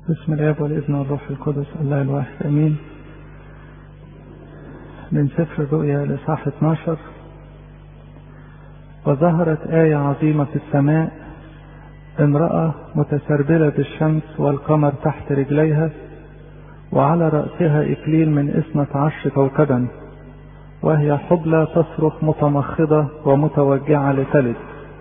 بسم الاب والابن والروح القدس الله الواحد امين من سفر الرؤيا لصح 12 وظهرت آية عظيمة في السماء امرأة متسربلة بالشمس والقمر تحت رجليها وعلى رأسها إكليل من اثنة عشر كوكبا وهي حبلى تصرخ متمخضة ومتوجعة لتلد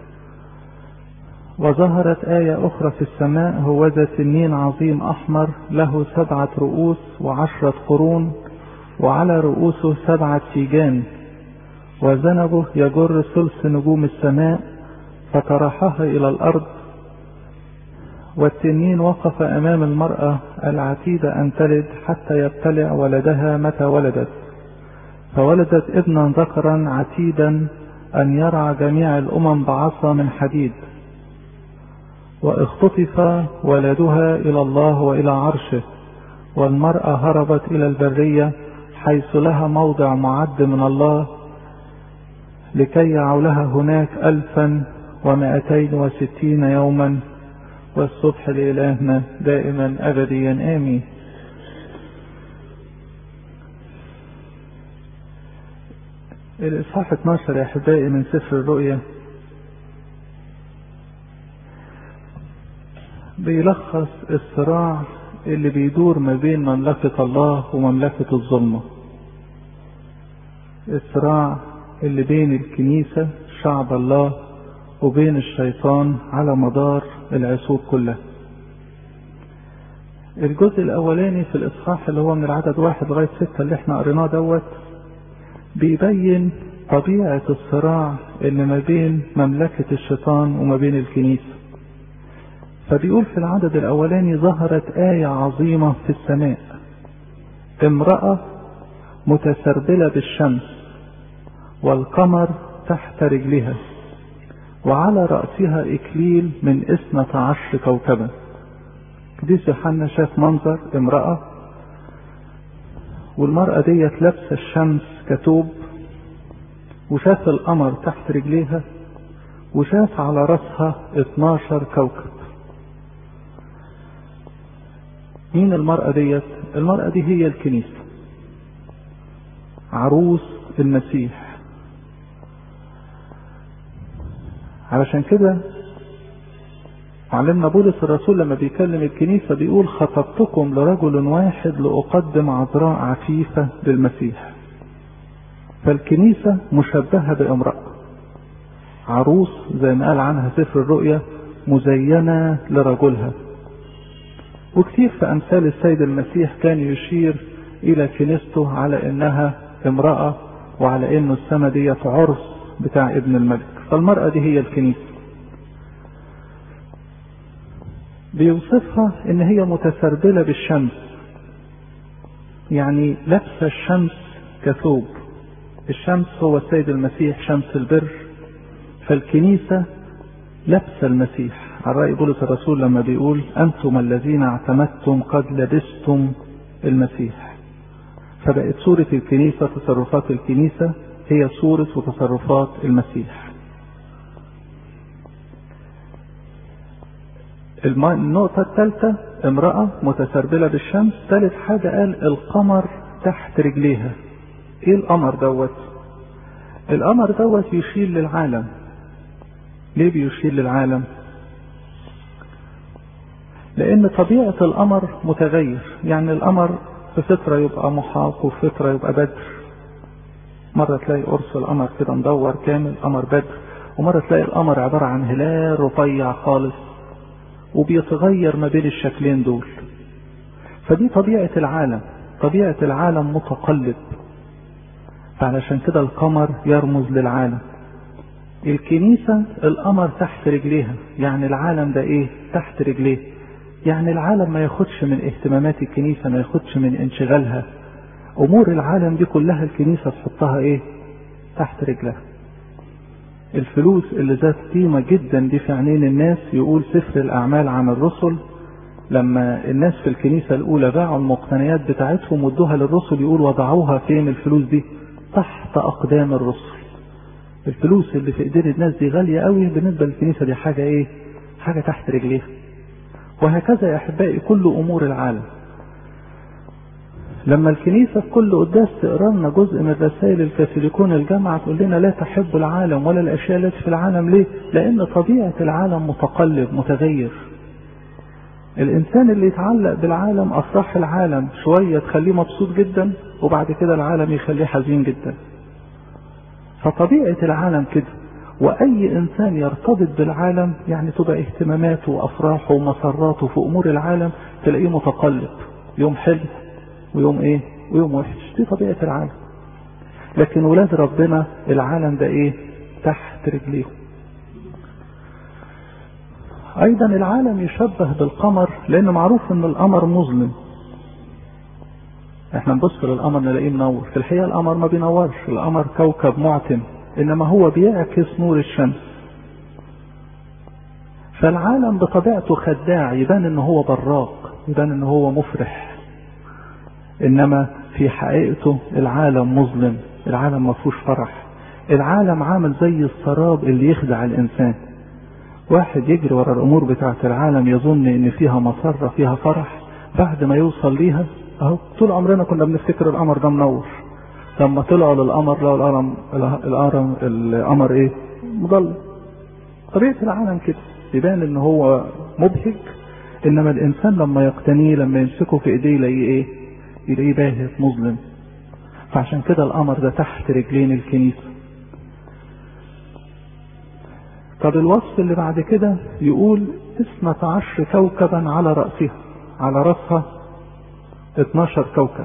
وظهرت آية أخرى في السماء هو ذا تنين عظيم أحمر له سبعة رؤوس وعشرة قرون وعلى رؤوسه سبعة تيجان وذنبه يجر ثلث نجوم السماء فطرحها إلى الأرض والتنين وقف أمام المرأة العتيدة أن تلد حتى يبتلع ولدها متى ولدت فولدت ابنا ذكرا عتيدا أن يرعى جميع الأمم بعصا من حديد واختطف ولدها إلى الله وإلى عرشه والمرأة هربت إلى البرية حيث لها موضع معد من الله لكي يعولها هناك ألفا ومائتين وستين يوما والصبح لإلهنا دائما أبديا آمين الإصحاح 12 يا أحبائي من سفر الرؤيا بيلخص الصراع اللي بيدور ما بين مملكة الله ومملكة الظلمة الصراع اللي بين الكنيسة شعب الله وبين الشيطان على مدار العصور كلها الجزء الاولاني في الاصحاح اللي هو من العدد واحد لغاية ستة اللي احنا قريناه دوت بيبين طبيعة الصراع اللي ما بين مملكة الشيطان وما بين الكنيسة فبيقول في العدد الاولاني ظهرت آية عظيمة في السماء امرأة متسربلة بالشمس والقمر تحت رجلها وعلى رأسها إكليل من اثنة عشر كوكبا قديس يوحنا شاف منظر امرأة والمرأة ديت لابسة الشمس كتوب وشاف القمر تحت رجليها وشاف على رأسها 12 كوكب مين المرأة ديت المرأة دي هي الكنيسة عروس المسيح علشان كده علمنا بولس الرسول لما بيكلم الكنيسة بيقول خطبتكم لرجل واحد لأقدم عذراء عفيفة للمسيح فالكنيسة مشبهة بامرأة عروس زي ما قال عنها سفر الرؤيا مزينة لرجلها وكثير في أمثال السيد المسيح كان يشير إلى كنيسته على إنها امرأة وعلى إنه السنة ديت عرس بتاع ابن الملك فالمرأة دي هي الكنيسة بيوصفها ان هي متسربلة بالشمس يعني لابسة الشمس كثوب الشمس هو السيد المسيح شمس البر فالكنيسة لابسة المسيح على رأي بولس الرسول لما بيقول أنتم الذين اعتمدتم قد لبستم المسيح فبقت صورة الكنيسة تصرفات الكنيسة هي صورة وتصرفات المسيح النقطة الثالثة امرأة متسربلة بالشمس ثالث حاجة قال القمر تحت رجليها ايه القمر دوت القمر دوت يشير للعالم ليه بيشير للعالم لان طبيعة القمر متغير يعني القمر في فترة يبقى محاق وفي فترة يبقى بدر مرة تلاقي قرص القمر كده مدور كامل قمر بدر ومرة تلاقي القمر عبارة عن هلال رفيع خالص وبيتغير ما بين الشكلين دول فدي طبيعة العالم طبيعة العالم متقلب فعلشان كده القمر يرمز للعالم الكنيسة القمر تحت رجليها يعني العالم ده ايه تحت رجليه يعني العالم ما ياخدش من اهتمامات الكنيسة ما ياخدش من انشغالها امور العالم دي كلها الكنيسة تحطها ايه تحت رجلها الفلوس اللي ذات قيمة جدا دي في عينين الناس يقول سفر الأعمال عن الرسل لما الناس في الكنيسة الأولى باعوا المقتنيات بتاعتهم وادوها للرسل يقول وضعوها فين الفلوس دي تحت أقدام الرسل الفلوس اللي في ايدين الناس دي غالية قوي بالنسبة للكنيسة دي حاجة ايه حاجة تحت رجليها وهكذا يا أحبائي كل أمور العالم لما الكنيسة في كل قداس تقرا لنا جزء من رسائل الكاثوليكون الجامعة تقول لنا لا تحب العالم ولا الأشياء التي في العالم ليه؟ لأن طبيعة العالم متقلب متغير. الإنسان اللي يتعلق بالعالم أفراح العالم شوية تخليه مبسوط جدا وبعد كده العالم يخليه حزين جدا. فطبيعة العالم كده وأي إنسان يرتبط بالعالم يعني تبقى اهتماماته وأفراحه ومسراته في أمور العالم تلاقيه متقلب يوم حلو ويوم ايه ويوم وحش دي طبيعة العالم لكن ولاد ربنا العالم ده ايه تحت رجليهم ايضا العالم يشبه بالقمر لان معروف ان القمر مظلم احنا نبص للقمر نلاقيه منور في الحقيقة القمر ما بينورش القمر كوكب معتم انما هو بيعكس نور الشمس فالعالم بطبيعته خداع يبان ان هو براق يبان ان هو مفرح انما في حقيقته العالم مظلم العالم ما فيهوش فرح العالم عامل زي السراب اللي يخدع الانسان واحد يجري ورا الامور بتاعه العالم يظن ان فيها مسره فيها فرح بعد ما يوصل ليها اهو طول عمرنا كنا بنفتكر القمر ده منور لما طلعوا للقمر لقوا القمر القمر القمر ايه مضل طبيعه العالم كده يبان ان هو مبهج انما الانسان لما يقتنيه لما يمسكه في ايديه يلاقيه ايه يلاقيه باهت مظلم فعشان كده القمر ده تحت رجلين الكنيسة طب الوصف اللي بعد كده يقول اثنة عشر كوكبا على رأسها على رأسها 12 كوكب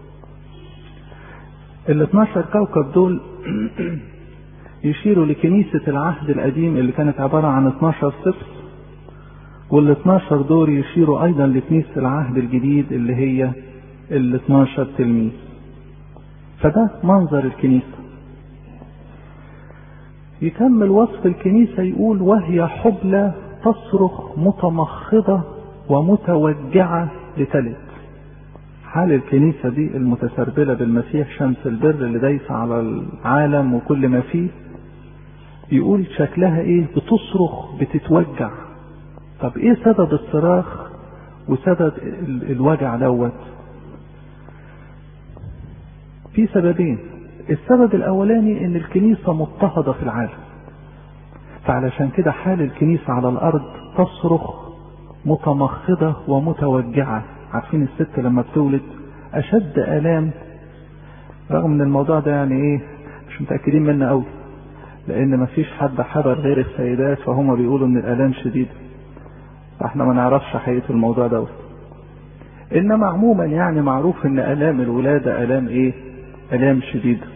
ال 12 كوكب دول يشيروا لكنيسة العهد القديم اللي كانت عبارة عن 12 سبت وال 12 دول يشيروا أيضا لكنيسة العهد الجديد اللي هي ال 12 تلميذ فده منظر الكنيسة يكمل وصف الكنيسة يقول وهي حبلى تصرخ متمخضة ومتوجعة لتلد حال الكنيسة دي المتسربلة بالمسيح شمس البر اللي دايسة على العالم وكل ما فيه يقول شكلها ايه بتصرخ بتتوجع طب ايه سبب الصراخ وسبب الوجع دوت في سببين السبب الاولاني ان الكنيسة مضطهدة في العالم فعلشان كده حال الكنيسة على الارض تصرخ متمخضة ومتوجعة عارفين الست لما بتولد اشد الام رغم ان الموضوع ده يعني ايه مش متأكدين منه قوي لان مفيش حد حضر غير السيدات فهم بيقولوا ان الالام شديدة فاحنا ما نعرفش حقيقة الموضوع دوت انما عموما يعني معروف ان الام الولادة الام ايه الام شديدة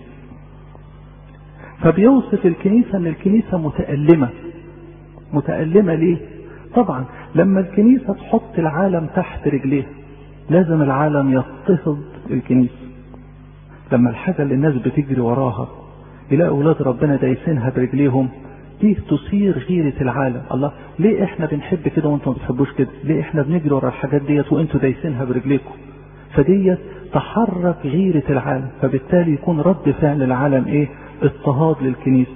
فبيوصف الكنيسة ان الكنيسة متألمة متألمة ليه طبعا لما الكنيسة تحط العالم تحت رجليها لازم العالم يضطهد الكنيسة لما الحاجة اللي الناس بتجري وراها يلاقوا اولاد ربنا دايسينها برجليهم دي تثير غيرة العالم الله ليه احنا بنحب كده وانتم ما بتحبوش كده ليه احنا بنجري ورا الحاجات ديت وانتوا دايسينها برجليكم فديت تحرك غيرة العالم فبالتالي يكون رد فعل العالم ايه اضطهاد للكنيسة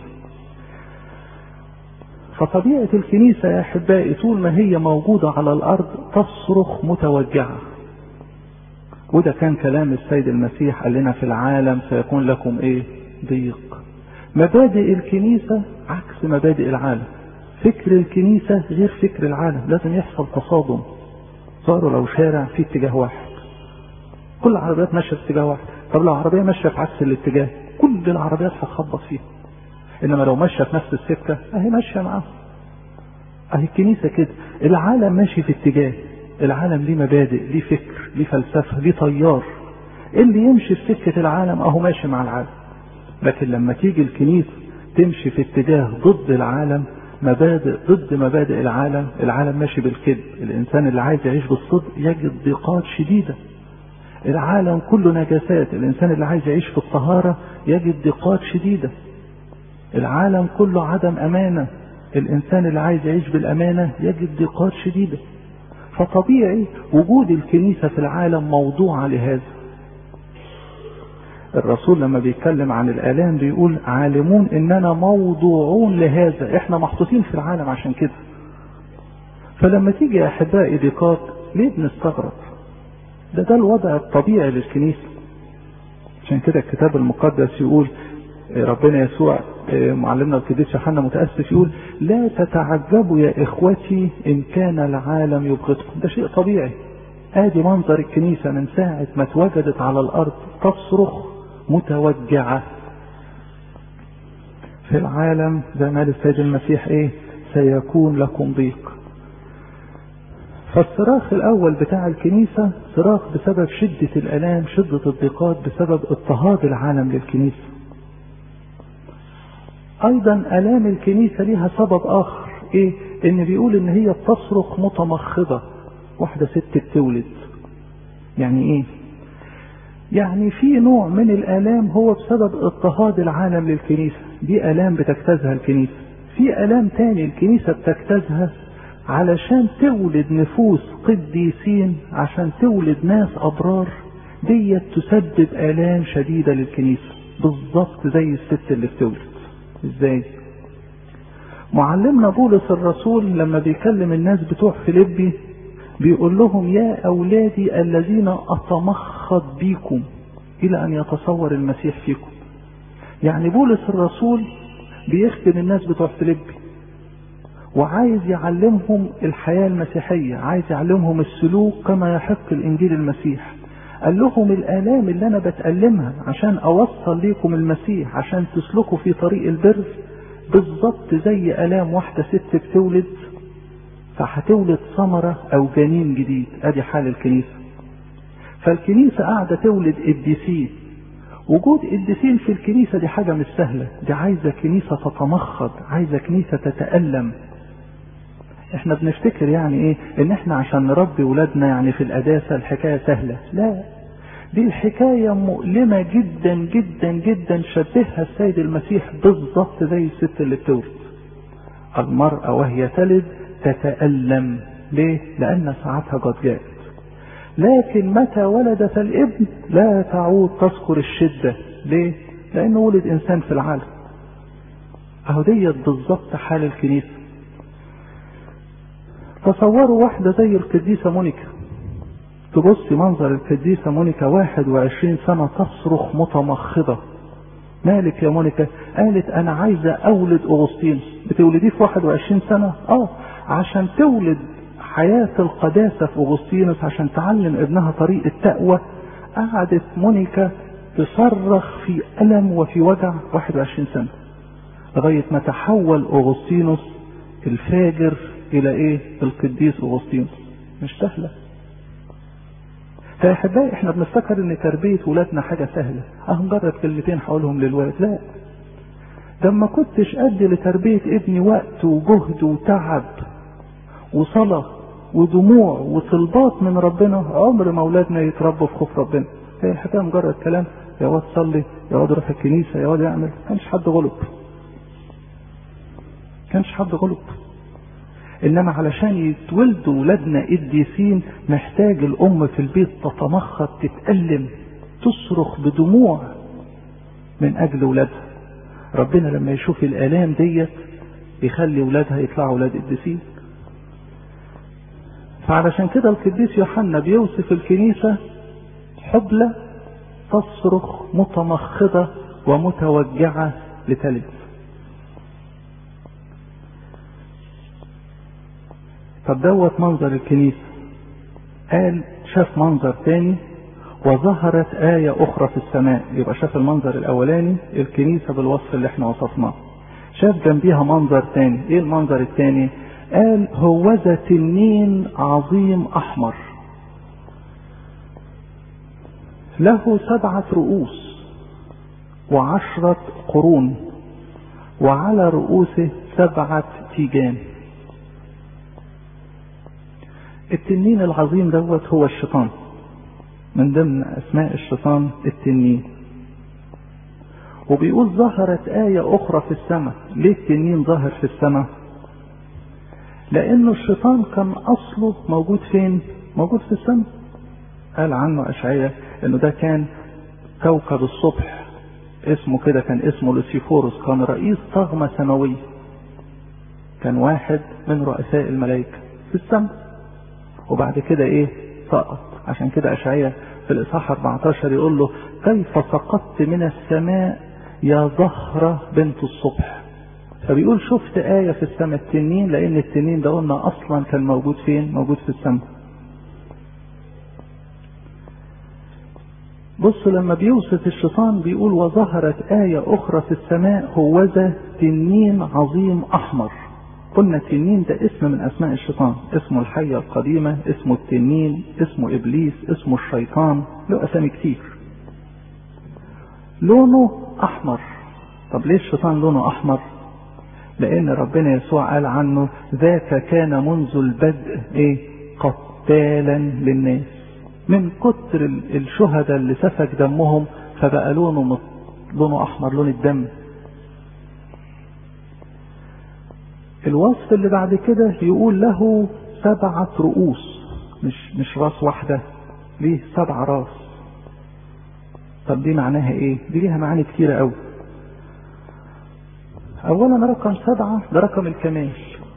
فطبيعة الكنيسة يا احبائي طول ما هي موجودة على الارض تصرخ متوجعة وده كان كلام السيد المسيح قال لنا في العالم سيكون لكم ايه ضيق مبادئ الكنيسة عكس مبادئ العالم فكر الكنيسة غير فكر العالم لازم يحصل تصادم صاروا لو شارع في اتجاه واحد كل العربيات ماشية في اتجاه واحد طب لو عربية ماشية في عكس الاتجاه كل العربيات هتخبط فيها انما لو ماشية في نفس السكة اهي ماشية معاهم اهي الكنيسة كده العالم ماشي في اتجاه العالم ليه مبادئ ليه فكر ليه فلسفة ليه طيار اللي يمشي في سكة العالم اهو ماشي مع العالم لكن لما تيجي الكنيسة تمشي في اتجاه ضد العالم مبادئ ضد مبادئ العالم العالم ماشي بالكذب الانسان اللي عايز يعيش بالصدق يجد ضيقات شديدة العالم كله نجاسات الانسان اللي عايز يعيش في الطهارة يجد ضيقات شديدة العالم كله عدم امانة الانسان اللي عايز يعيش بالامانة يجد ضيقات شديدة فطبيعي وجود الكنيسة في العالم موضوع لهذا الرسول لما بيتكلم عن الآلام بيقول عالمون إننا موضوعون لهذا إحنا محطوطين في العالم عشان كده فلما تيجي يا احبائي ضيقات ليه بنستغرب ده ده الوضع الطبيعي للكنيسة عشان كده الكتاب المقدس يقول ربنا يسوع معلمنا القديس يوحنا متأسف يقول لا تتعجبوا يا إخوتي إن كان العالم يبغضكم ده شيء طبيعي ادي منظر الكنيسة من ساعة ما اتوجدت على الأرض تصرخ متوجعة في العالم زي ما قال السيد المسيح ايه سيكون لكم ضيق فالصراخ الاول بتاع الكنيسة صراخ بسبب شدة الالام شدة الضيقات بسبب اضطهاد العالم للكنيسة ايضا الام الكنيسة ليها سبب اخر ايه ان بيقول ان هي بتصرخ متمخضة واحدة ست بتولد يعني ايه يعني في نوع من الالام هو بسبب اضطهاد العالم للكنيسة دي الام بتجتازها الكنيسة في الام تاني الكنيسة بتجتازها علشان تولد نفوس قديسين عشان تولد ناس ابرار ديت تسبب الام شديدة للكنيسة بالظبط زي الست اللي بتولد ازاي معلمنا بولس الرسول لما بيكلم الناس بتوع فيليبي بيقول لهم يا أولادي الذين أتمخض بيكم إلى أن يتصور المسيح فيكم يعني بولس الرسول بيخدم الناس بتوع فيليبي وعايز يعلمهم الحياة المسيحية عايز يعلمهم السلوك كما يحق الإنجيل المسيح قال لهم الآلام اللي أنا بتألمها عشان أوصل ليكم المسيح عشان تسلكوا في طريق البر بالظبط زي آلام واحدة ست بتولد فهتولد ثمرة أو جنين جديد أدي حال الكنيسة فالكنيسة قاعدة تولد قديسين وجود قديسين في الكنيسة دي حاجة مش سهلة دي عايزة كنيسة تتمخض عايزة كنيسة تتألم احنا بنفتكر يعني ايه ان احنا عشان نربي ولادنا يعني في القداسة الحكاية سهلة لا دي الحكاية مؤلمة جدا جدا جدا شبهها السيد المسيح بالظبط زي الست اللي بتولد المرأة وهي تلد تتألم ليه؟ لأن ساعتها قد جاءت لكن متى ولدت الابن لا تعود تذكر الشدة ليه؟ لأنه ولد إنسان في العالم أهو ديت بالظبط حال الكنيسة تصوروا واحدة زي القديسة مونيكا تبصي منظر القديسة مونيكا 21 سنة تصرخ متمخضة مالك يا مونيكا قالت أنا عايزة أولد أغسطين بتولديه في 21 سنة اه عشان تولد حياة القداسة في أغسطينوس عشان تعلم ابنها طريق التقوى قعدت مونيكا تصرخ في ألم وفي وجع 21 سنة لغاية ما تحول أغسطينوس الفاجر إلى إيه؟ القديس أغسطينوس مش سهلة فيا أحبائي إحنا بنفتكر إن تربية ولادنا حاجة سهلة أهو مجرد كلمتين هقولهم للولد لا ده ما كنتش قد لتربية ابني وقت وجهد وتعب وصلاة ودموع وطلبات من ربنا عمر ما اولادنا يتربوا في خوف ربنا هي الحكايه مجرد كلام يا واد صلي يا واد روح الكنيسه يا واد اعمل كانش حد غلب كانش حد غلب انما علشان يتولدوا ولادنا قديسين محتاج الام في البيت تتمخض تتألم تصرخ بدموع من اجل ولادها ربنا لما يشوف الالام ديت يخلي ولادها يطلعوا ولاد قديسين فعلشان كده القديس يوحنا بيوصف الكنيسة حبلة تصرخ متمخضة ومتوجعة لتلد طب دوت منظر الكنيسة قال شاف منظر تاني وظهرت آية أخرى في السماء يبقى شاف المنظر الأولاني الكنيسة بالوصف اللي احنا وصفناه شاف جنبيها منظر تاني ايه المنظر التاني قال هوذا تنين عظيم أحمر له سبعة رؤوس وعشرة قرون وعلى رؤوسه سبعة تيجان التنين العظيم دوت هو الشيطان من ضمن أسماء الشيطان التنين وبيقول ظهرت آية أخرى في السماء ليه التنين ظهر في السماء لأنه الشيطان كان أصله موجود فين موجود في السماء قال عنه أشعية أنه ده كان كوكب الصبح اسمه كده كان اسمه لوسيفوروس كان رئيس طغمة سماوية كان واحد من رؤساء الملائكة في السماء وبعد كده ايه سقط عشان كده اشعياء في الاصحاح 14 يقول له كيف سقطت من السماء يا زهرة بنت الصبح فبيقول شفت آية في السماء التنين لأن التنين ده قلنا أصلا كان موجود فين؟ موجود في السماء. بص لما بيوصف الشيطان بيقول وظهرت آية أخرى في السماء هوذا تنين عظيم أحمر. قلنا التنين ده اسم من أسماء الشيطان، اسمه الحية القديمة، اسمه التنين، اسمه إبليس، اسمه الشيطان، له أسامي كتير. لونه أحمر. طب ليه الشيطان لونه أحمر؟ لان ربنا يسوع قال عنه ذاك كان منذ البدء ايه قتالا للناس من كتر الشهداء اللي سفك دمهم فبقى لونه مط... لونه احمر لون الدم الوصف اللي بعد كده يقول له سبعة رؤوس مش مش راس واحدة ليه سبع راس طب دي معناها ايه دي ليها معاني كتيرة قوي اولا رقم سبعة ده رقم الكمال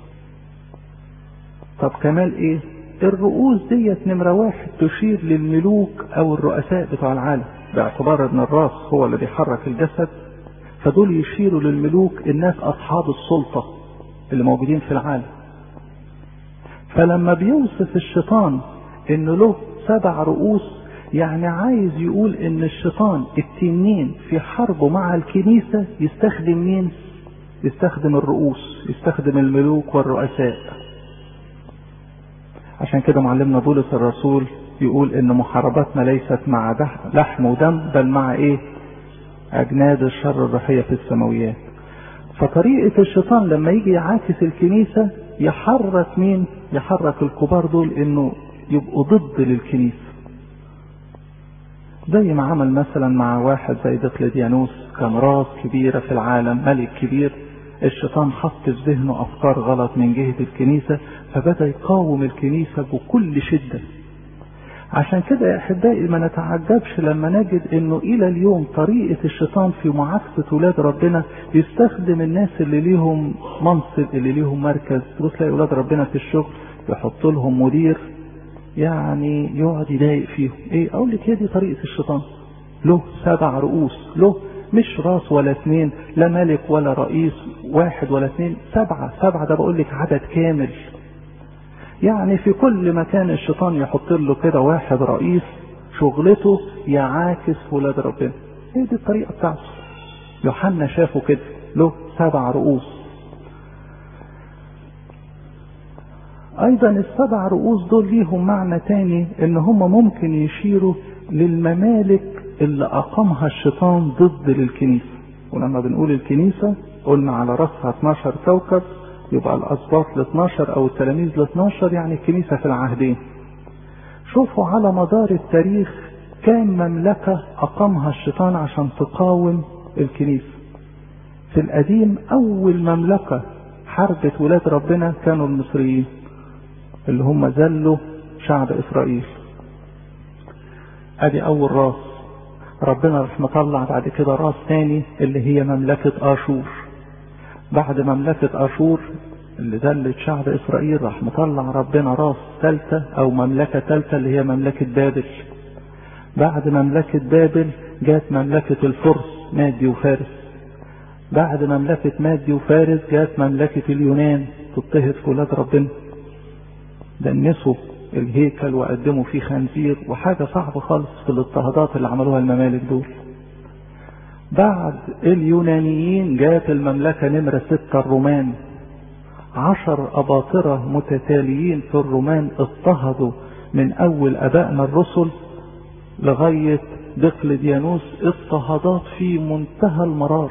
طب كمال ايه الرؤوس ديت نمرة واحد تشير للملوك او الرؤساء بتوع العالم باعتبار ان الراس هو اللي بيحرك الجسد فدول يشيروا للملوك الناس اصحاب السلطة اللي موجودين في العالم فلما بيوصف الشيطان انه له سبع رؤوس يعني عايز يقول ان الشيطان التنين في حربه مع الكنيسة يستخدم مين يستخدم الرؤوس يستخدم الملوك والرؤساء عشان كده معلمنا بولس الرسول يقول ان محارباتنا ليست مع لحم ودم بل مع ايه اجناد الشر الروحيه في السماويات فطريقه الشيطان لما يجي يعاكس الكنيسه يحرك مين يحرك الكبار دول انه يبقوا ضد للكنيسه زي ما عمل مثلا مع واحد زي دقلديانوس كان راس كبيرة في العالم ملك كبير الشيطان حط في ذهنه أفكار غلط من جهة الكنيسة فبدأ يقاوم الكنيسة بكل شدة عشان كده يا أحبائي ما نتعجبش لما نجد إنه إلى اليوم طريقة الشيطان في معاكسة ولاد ربنا يستخدم الناس اللي ليهم منصب اللي ليهم مركز تبص تلاقي ولاد ربنا في الشغل يحط لهم مدير يعني يقعد يضايق فيهم ايه اقول لك هي دي طريقه الشيطان له سبع رؤوس له مش راس ولا اثنين لا ملك ولا رئيس واحد ولا اثنين سبعة سبعة ده بقول لك عدد كامل يعني في كل مكان الشيطان يحط له كده واحد رئيس شغلته يعاكس ولاد ربنا هي دي الطريقة بتاعته يوحنا شافه كده له سبع رؤوس ايضا السبع رؤوس دول ليهم معنى تاني ان هم ممكن يشيروا للممالك اللي اقامها الشيطان ضد للكنيسة ولما بنقول الكنيسة قلنا على رأسها 12 كوكب يبقى الاسباط ل 12 او التلاميذ ل 12 يعني الكنيسة في العهدين شوفوا على مدار التاريخ كام مملكة اقامها الشيطان عشان تقاوم الكنيسة في القديم اول مملكة حربت ولاد ربنا كانوا المصريين اللي هم ذلوا شعب اسرائيل ادي اول راس ربنا راح مطلع بعد كده راس تاني اللي هي مملكة اشور بعد مملكة اشور اللي ذلت شعب اسرائيل راح مطلع ربنا راس ثالثة او مملكة ثالثة اللي هي مملكة بابل بعد مملكة بابل جات مملكة الفرس مادي وفارس بعد مملكة مادي وفارس جات مملكة اليونان تضطهد في ولاد ربنا دنسوا الهيكل وقدموا فيه خنزير وحاجة صعبة خالص في الاضطهادات اللي عملوها الممالك دول بعد اليونانيين جات المملكة نمرة ستة الرومان عشر أباطرة متتاليين في الرومان اضطهدوا من أول أبائنا الرسل لغاية دقلديانوس اضطهادات في منتهى المرار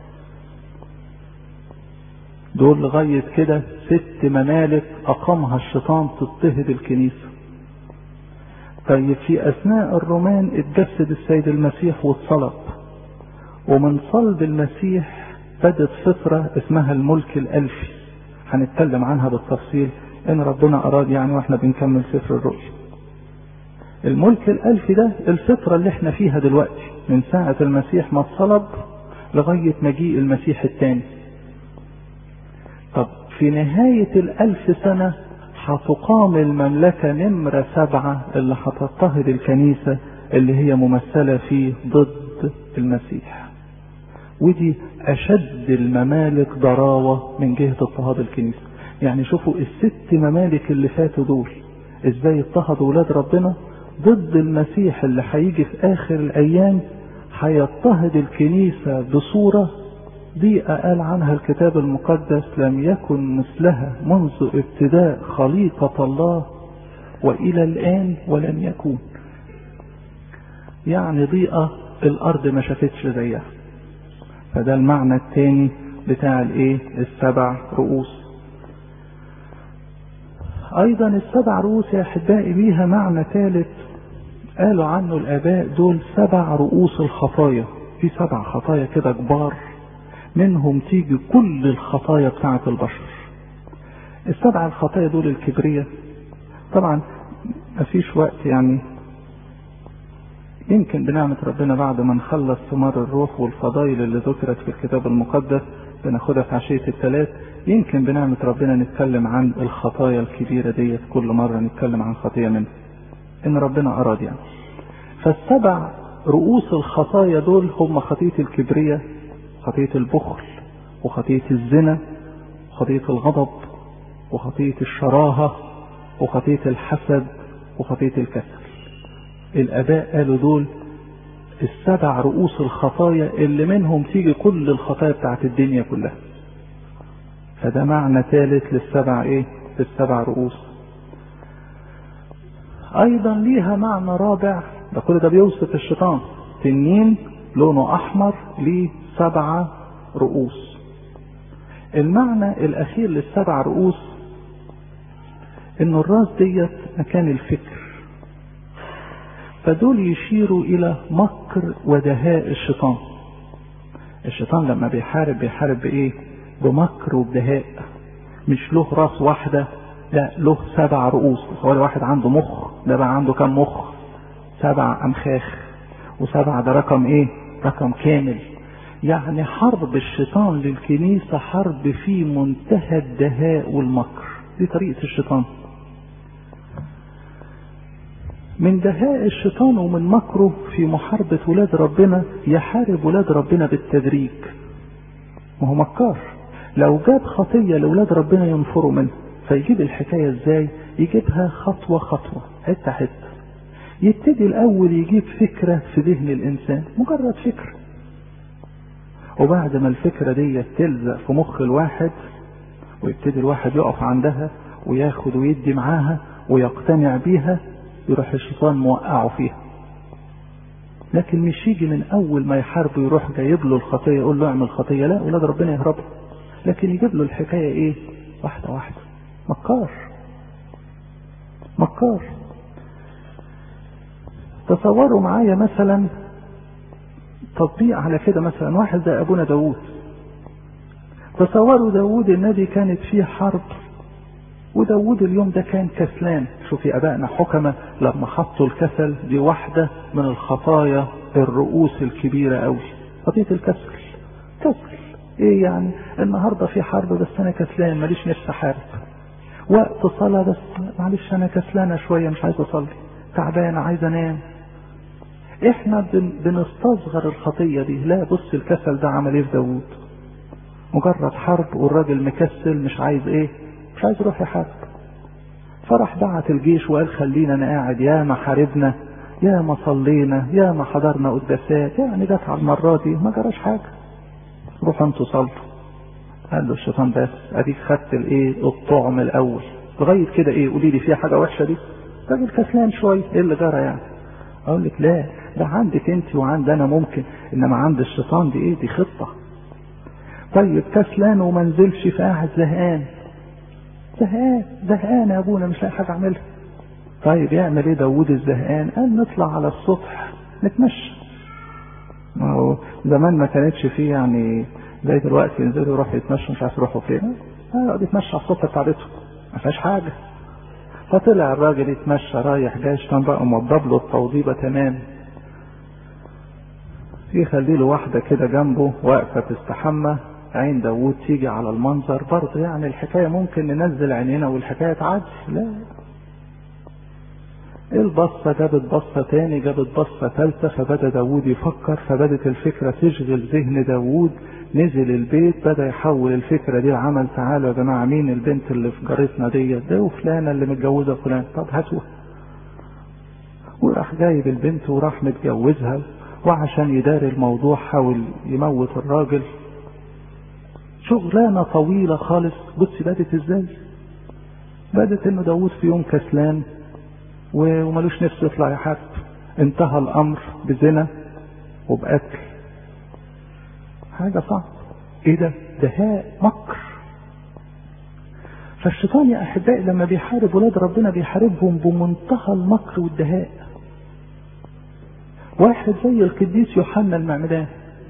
دول لغاية كده ست ممالك أقامها الشيطان تضطهد الكنيسة طيب في أثناء الرومان اتجسد السيد المسيح واتصلب ومن صلب المسيح بدت فترة اسمها الملك الألفي هنتكلم عنها بالتفصيل إن ربنا أراد يعني وإحنا بنكمل سفر الرؤيا الملك الألفي ده الفترة اللي احنا فيها دلوقتي من ساعة المسيح ما اتصلب لغاية مجيء المسيح الثاني طب في نهاية الألف سنة هتقام المملكة نمرة سبعة اللي هتضطهد الكنيسة اللي هي ممثلة في ضد المسيح ودي أشد الممالك ضراوة من جهة اضطهاد الكنيسة يعني شوفوا الست ممالك اللي فاتوا دول ازاي اضطهدوا ولاد ربنا ضد المسيح اللي هيجي في آخر الأيام هيضطهد الكنيسة بصورة دي قال عنها الكتاب المقدس لم يكن مثلها منذ ابتداء خليقة الله وإلى الآن ولم يكون يعني ضيقة الأرض ما شافتش زيها فده المعنى الثاني بتاع الايه السبع رؤوس ايضا السبع رؤوس يا احبائي ليها معنى ثالث قالوا عنه الاباء دول سبع رؤوس الخطايا في سبع خطايا كده كبار منهم تيجي كل الخطايا بتاعة البشر السبع الخطايا دول الكبرية طبعا مفيش وقت يعني يمكن بنعمة ربنا بعد ما نخلص ثمار الروح والفضائل اللي ذكرت في الكتاب المقدس بناخدها في عشية الثلاث يمكن بنعمة ربنا نتكلم عن الخطايا الكبيرة ديت كل مرة نتكلم عن خطية منها إن ربنا أراد يعني فالسبع رؤوس الخطايا دول هم خطية الكبرية خطية البخل وخطية الزنا وخطية الغضب وخطية الشراهة وخطية الحسد وخطية الكسل الآباء قالوا دول السبع رؤوس الخطايا اللي منهم تيجي كل الخطايا بتاعت الدنيا كلها فده معنى ثالث للسبع ايه للسبع رؤوس ايضا ليها معنى رابع ده كل ده بيوصف الشيطان تنين لونه احمر ليه سبع رؤوس المعنى الاخير للسبع رؤوس ان الراس ديت مكان الفكر فدول يشيروا الى مكر ودهاء الشيطان الشيطان لما بيحارب بيحارب بايه بمكر وبدهاء مش له راس واحدة لا له سبع رؤوس هو واحد عنده مخ ده بقى عنده كم مخ سبع امخاخ وسبع ده رقم ايه رقم كامل يعني حرب الشيطان للكنيسة حرب في منتهى الدهاء والمكر دي طريقة الشيطان من دهاء الشيطان ومن مكره في محاربة ولاد ربنا يحارب ولاد ربنا بالتدريج ما هو مكار لو جاب خطية لولاد ربنا ينفروا منه فيجيب الحكاية ازاي يجيبها خطوة خطوة حتة حتة يبتدي الاول يجيب فكرة في ذهن الانسان مجرد فكرة وبعد ما الفكرة دي تلزق في مخ الواحد ويبتدي الواحد يقف عندها وياخد ويدي معاها ويقتنع بيها يروح الشيطان موقعه فيها لكن مش يجي من اول ما يحاربه يروح جايب له الخطيه يقول له اعمل خطيه لا ولاد ربنا يهربوا لكن يجيب له الحكايه ايه واحده واحده مكار مكار تصوروا معايا مثلا تطبيق على كده مثلا واحد زي ابونا داوود تصوروا داوود النبي كانت فيه حرب وداود اليوم ده كان كسلان شوفي ابائنا حكمة لما حطوا الكسل دي واحدة من الخطايا الرؤوس الكبيرة قوي خطية الكسل كسل ايه يعني النهاردة في حرب بس انا كسلان ماليش نفسي احارب وقت صلاة بس معلش انا كسلانة شوية مش عايز اصلي تعبان عايز انام احنا بن بنستصغر الخطية دي لا بص الكسل ده عمل ايه في داود مجرد حرب والراجل مكسل مش عايز ايه مش عايز يروح يحارب فرح بعت الجيش وقال خلينا انا قاعد يا ما حاربنا يا ما صلينا يا ما حضرنا قداسات يعني جت على المرة دي ما جراش حاجة روحوا انتوا صلوا قال له الشيطان بس اديك خدت الايه الطعم الاول لغايه كده ايه قولي لي فيها حاجه وحشه دي راجل كسلان شويه ايه اللي جرى يعني اقول لك لا ده عندك انت وعند انا ممكن انما عند الشيطان دي ايه دي خطه طيب كسلان وما نزلش فقاعد زهقان زهقان زهقان يا ابونا مش لاقي حاجه اعملها طيب يعمل ايه داوود الزهقان قال نطلع على السطح نتمشى ما هو زمان ما كانتش فيه يعني زي دلوقتي ينزلوا يروحوا يتمشوا مش عارف يروحوا فين يقعد يتمشى على السطح بتاع بيته ما فيهاش حاجه فطلع الراجل يتمشى رايح جاي كان بقى موضب له التوضيبه تمام يخلي له واحده كده جنبه واقفه تستحمى عين داوود تيجي على المنظر برضه يعني الحكاية ممكن ننزل عينينا والحكاية تعدي لا البصة جابت بصة تاني جابت بصة تالتة فبدأ داوود يفكر فبدت الفكرة تشغل ذهن داوود نزل البيت بدأ يحول الفكرة دي لعمل تعالوا يا جماعة مين البنت اللي في جارتنا ديت ده وفلانة اللي متجوزة فلان طب هاتوها وراح جايب البنت وراح متجوزها وعشان يداري الموضوع حاول يموت الراجل شغلانة طويلة خالص بص بدت ازاي بدت انه داوود في يوم كسلان وملوش نفس يطلع يحارب انتهى الامر بزنا وبقتل حاجة صعب ايه ده دهاء مكر فالشيطان يا احبائي لما بيحارب ولاد ربنا بيحاربهم بمنتهى المكر والدهاء واحد زي القديس يوحنا المعمدان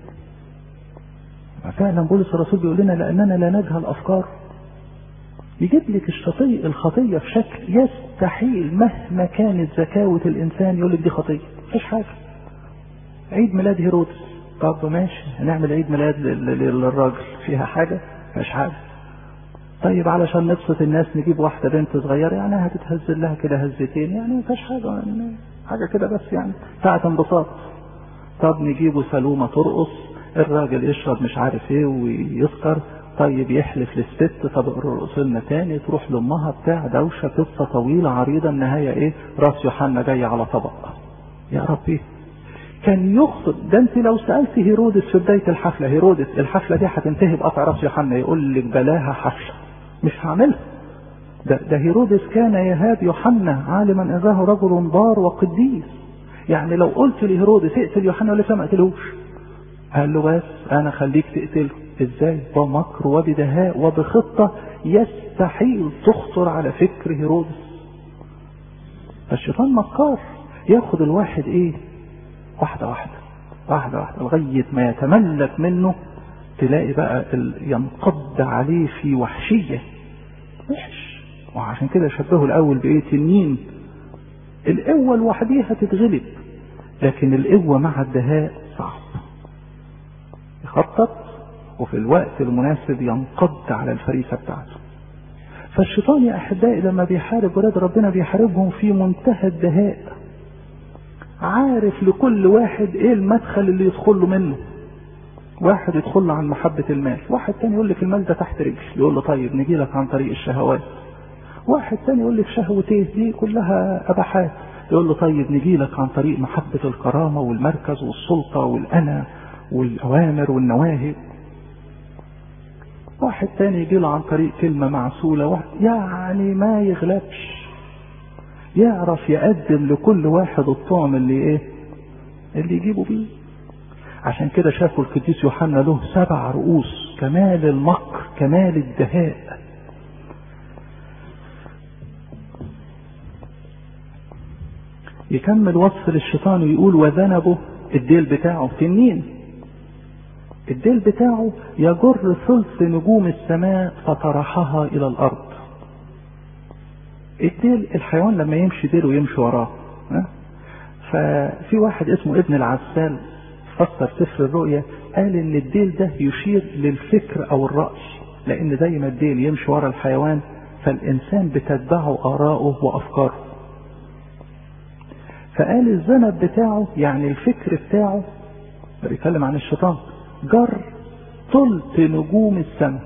فعلا بولس الرسول بيقول لنا لاننا لا نجهل افكار يجيب لك الشطي الخطيه في شكل يستحيل مهما كانت زكاوة الانسان يقول لك دي خطيه مفيش حاجه عيد ميلاد هيرودس طب ماشي هنعمل عيد ميلاد للراجل فيها حاجه مفيش حاجه طيب علشان نبسط الناس نجيب واحده بنت صغيره يعني هتتهزل لها كده هزتين يعني مفيش حاجه يعني حاجه كده بس يعني ساعه انبساط طب نجيبه سلومه ترقص الراجل يشرب مش عارف ايه ويسكر طيب يحلف للست طب ارقص لنا تاني تروح لامها بتاع دوشه قصه طويله عريضه النهايه ايه راس يوحنا جاي على طبق يا ربي كان يخطب ده انت لو سالت هيرودس في بدايه الحفله هيرودس الحفله دي هتنتهي بقطع راس يوحنا يقول لك بلاها حفله مش هعملها ده, ده هيرودس كان يهاب يوحنا عالما انه رجل بار وقديس يعني لو قلت لهيرودس اقتل يوحنا ولا ما قتلهوش قال له بس انا خليك تقتله ازاي بمكر وبدهاء وبخطة يستحيل تخطر على فكر هيرودس الشيطان مكار ياخد الواحد ايه واحدة واحدة واحدة واحدة لغاية ما يتملك منه تلاقي بقى ينقض عليه في وحشية وحش وعشان كده شبهه الاول بايه تنين القوة لوحديها تتغلب لكن القوة مع الدهاء صعب يخطط وفي الوقت المناسب ينقض على الفريسة بتاعته فالشيطان يا أحبائي لما بيحارب ولاد ربنا بيحاربهم في منتهى الدهاء عارف لكل واحد ايه المدخل اللي يدخل له منه واحد يدخل له عن محبة المال واحد تاني يقول لك المال ده تحت رجل يقول له طيب نجي لك عن طريق الشهوات واحد تاني يقول لك شهوة ايه دي كلها اباحات يقول له طيب نجي لك عن طريق محبة الكرامة والمركز والسلطة والأنا والأوامر والنواهي واحد تاني يجي له عن طريق كلمة معسولة واحد يعني ما يغلبش يعرف يقدم لكل واحد الطعم اللي ايه اللي يجيبه بيه عشان كده شافوا القديس يوحنا له سبع رؤوس كمال المكر كمال الدهاء يكمل وصف للشيطان ويقول وذنبه الديل بتاعه تنين الديل بتاعه يجر ثلث نجوم السماء فطرحها الى الارض الديل الحيوان لما يمشي ديله يمشي وراه ففي واحد اسمه ابن العسال فسر سفر الرؤيا قال ان الديل ده يشير للفكر او الرأي لان زي ما الديل يمشي ورا الحيوان فالانسان بتتبعه اراءه وافكاره فقال الذنب بتاعه يعني الفكر بتاعه بيتكلم عن الشيطان جر تلت نجوم السماء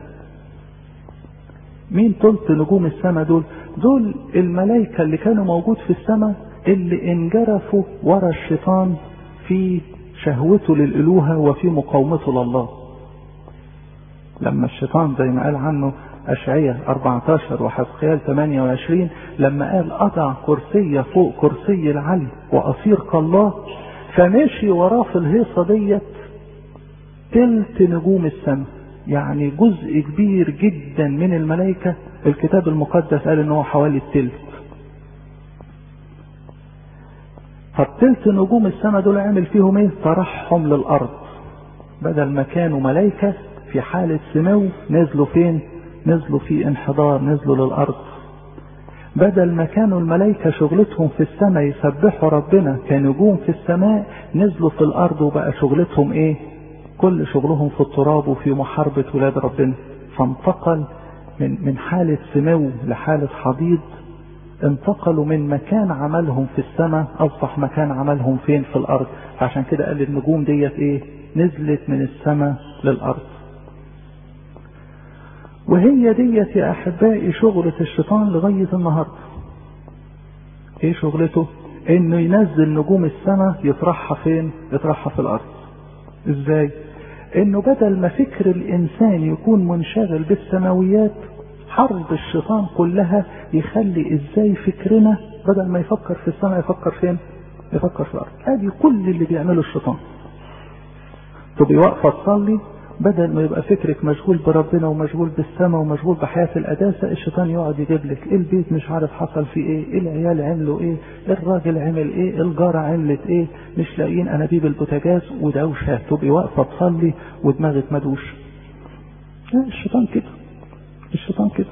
مين تلت نجوم السماء دول دول الملائكة اللي كانوا موجود في السماء اللي انجرفوا ورا الشيطان في شهوته للإلوهة وفي مقاومته لله لما الشيطان زي ما قال عنه أشعية 14 وحزقيال 28 لما قال أضع كرسي فوق كرسي العلي وأصير كالله فمشي وراه في الهيصة ديت تلت نجوم السماء يعني جزء كبير جدا من الملائكة الكتاب المقدس قال ان هو حوالي التلت فالتلت نجوم السماء دول عمل فيهم ايه طرحهم للارض بدل ما كانوا ملائكة في حالة سمو نزلوا فين نزلوا في انحدار نزلوا للارض بدل ما كانوا الملائكة شغلتهم في السماء يسبحوا ربنا كنجوم في السماء نزلوا في الارض وبقى شغلتهم ايه كل شغلهم في التراب وفي محاربة ولاد ربنا فانتقل من من حالة سمو لحالة حضيض انتقلوا من مكان عملهم في السماء اصبح مكان عملهم فين في الارض فعشان كده قال النجوم ديت ايه نزلت من السماء للارض وهي ديت يا احبائي شغلة الشيطان لغاية النهاردة ايه شغلته انه ينزل نجوم السماء يطرحها فين يطرحها في الارض ازاي انه بدل ما فكر الانسان يكون منشغل بالسماويات حرب الشيطان كلها يخلي ازاي فكرنا بدل ما يفكر في السماء يفكر فين يفكر في الارض ادي كل اللي بيعمله الشيطان تبقي واقفه تصلي بدل ما يبقى فكرك مشغول بربنا ومشغول بالسماء ومشغول بحياة القداسة الشيطان يقعد يجيب لك إيه البيت مش عارف حصل فيه ايه إيه العيال عملوا ايه الراجل عمل ايه الجارة عملت ايه مش لاقيين انابيب البوتاجاز ودوشة تبقي واقفة تصلي ودماغك مدوش الشيطان كده الشيطان كده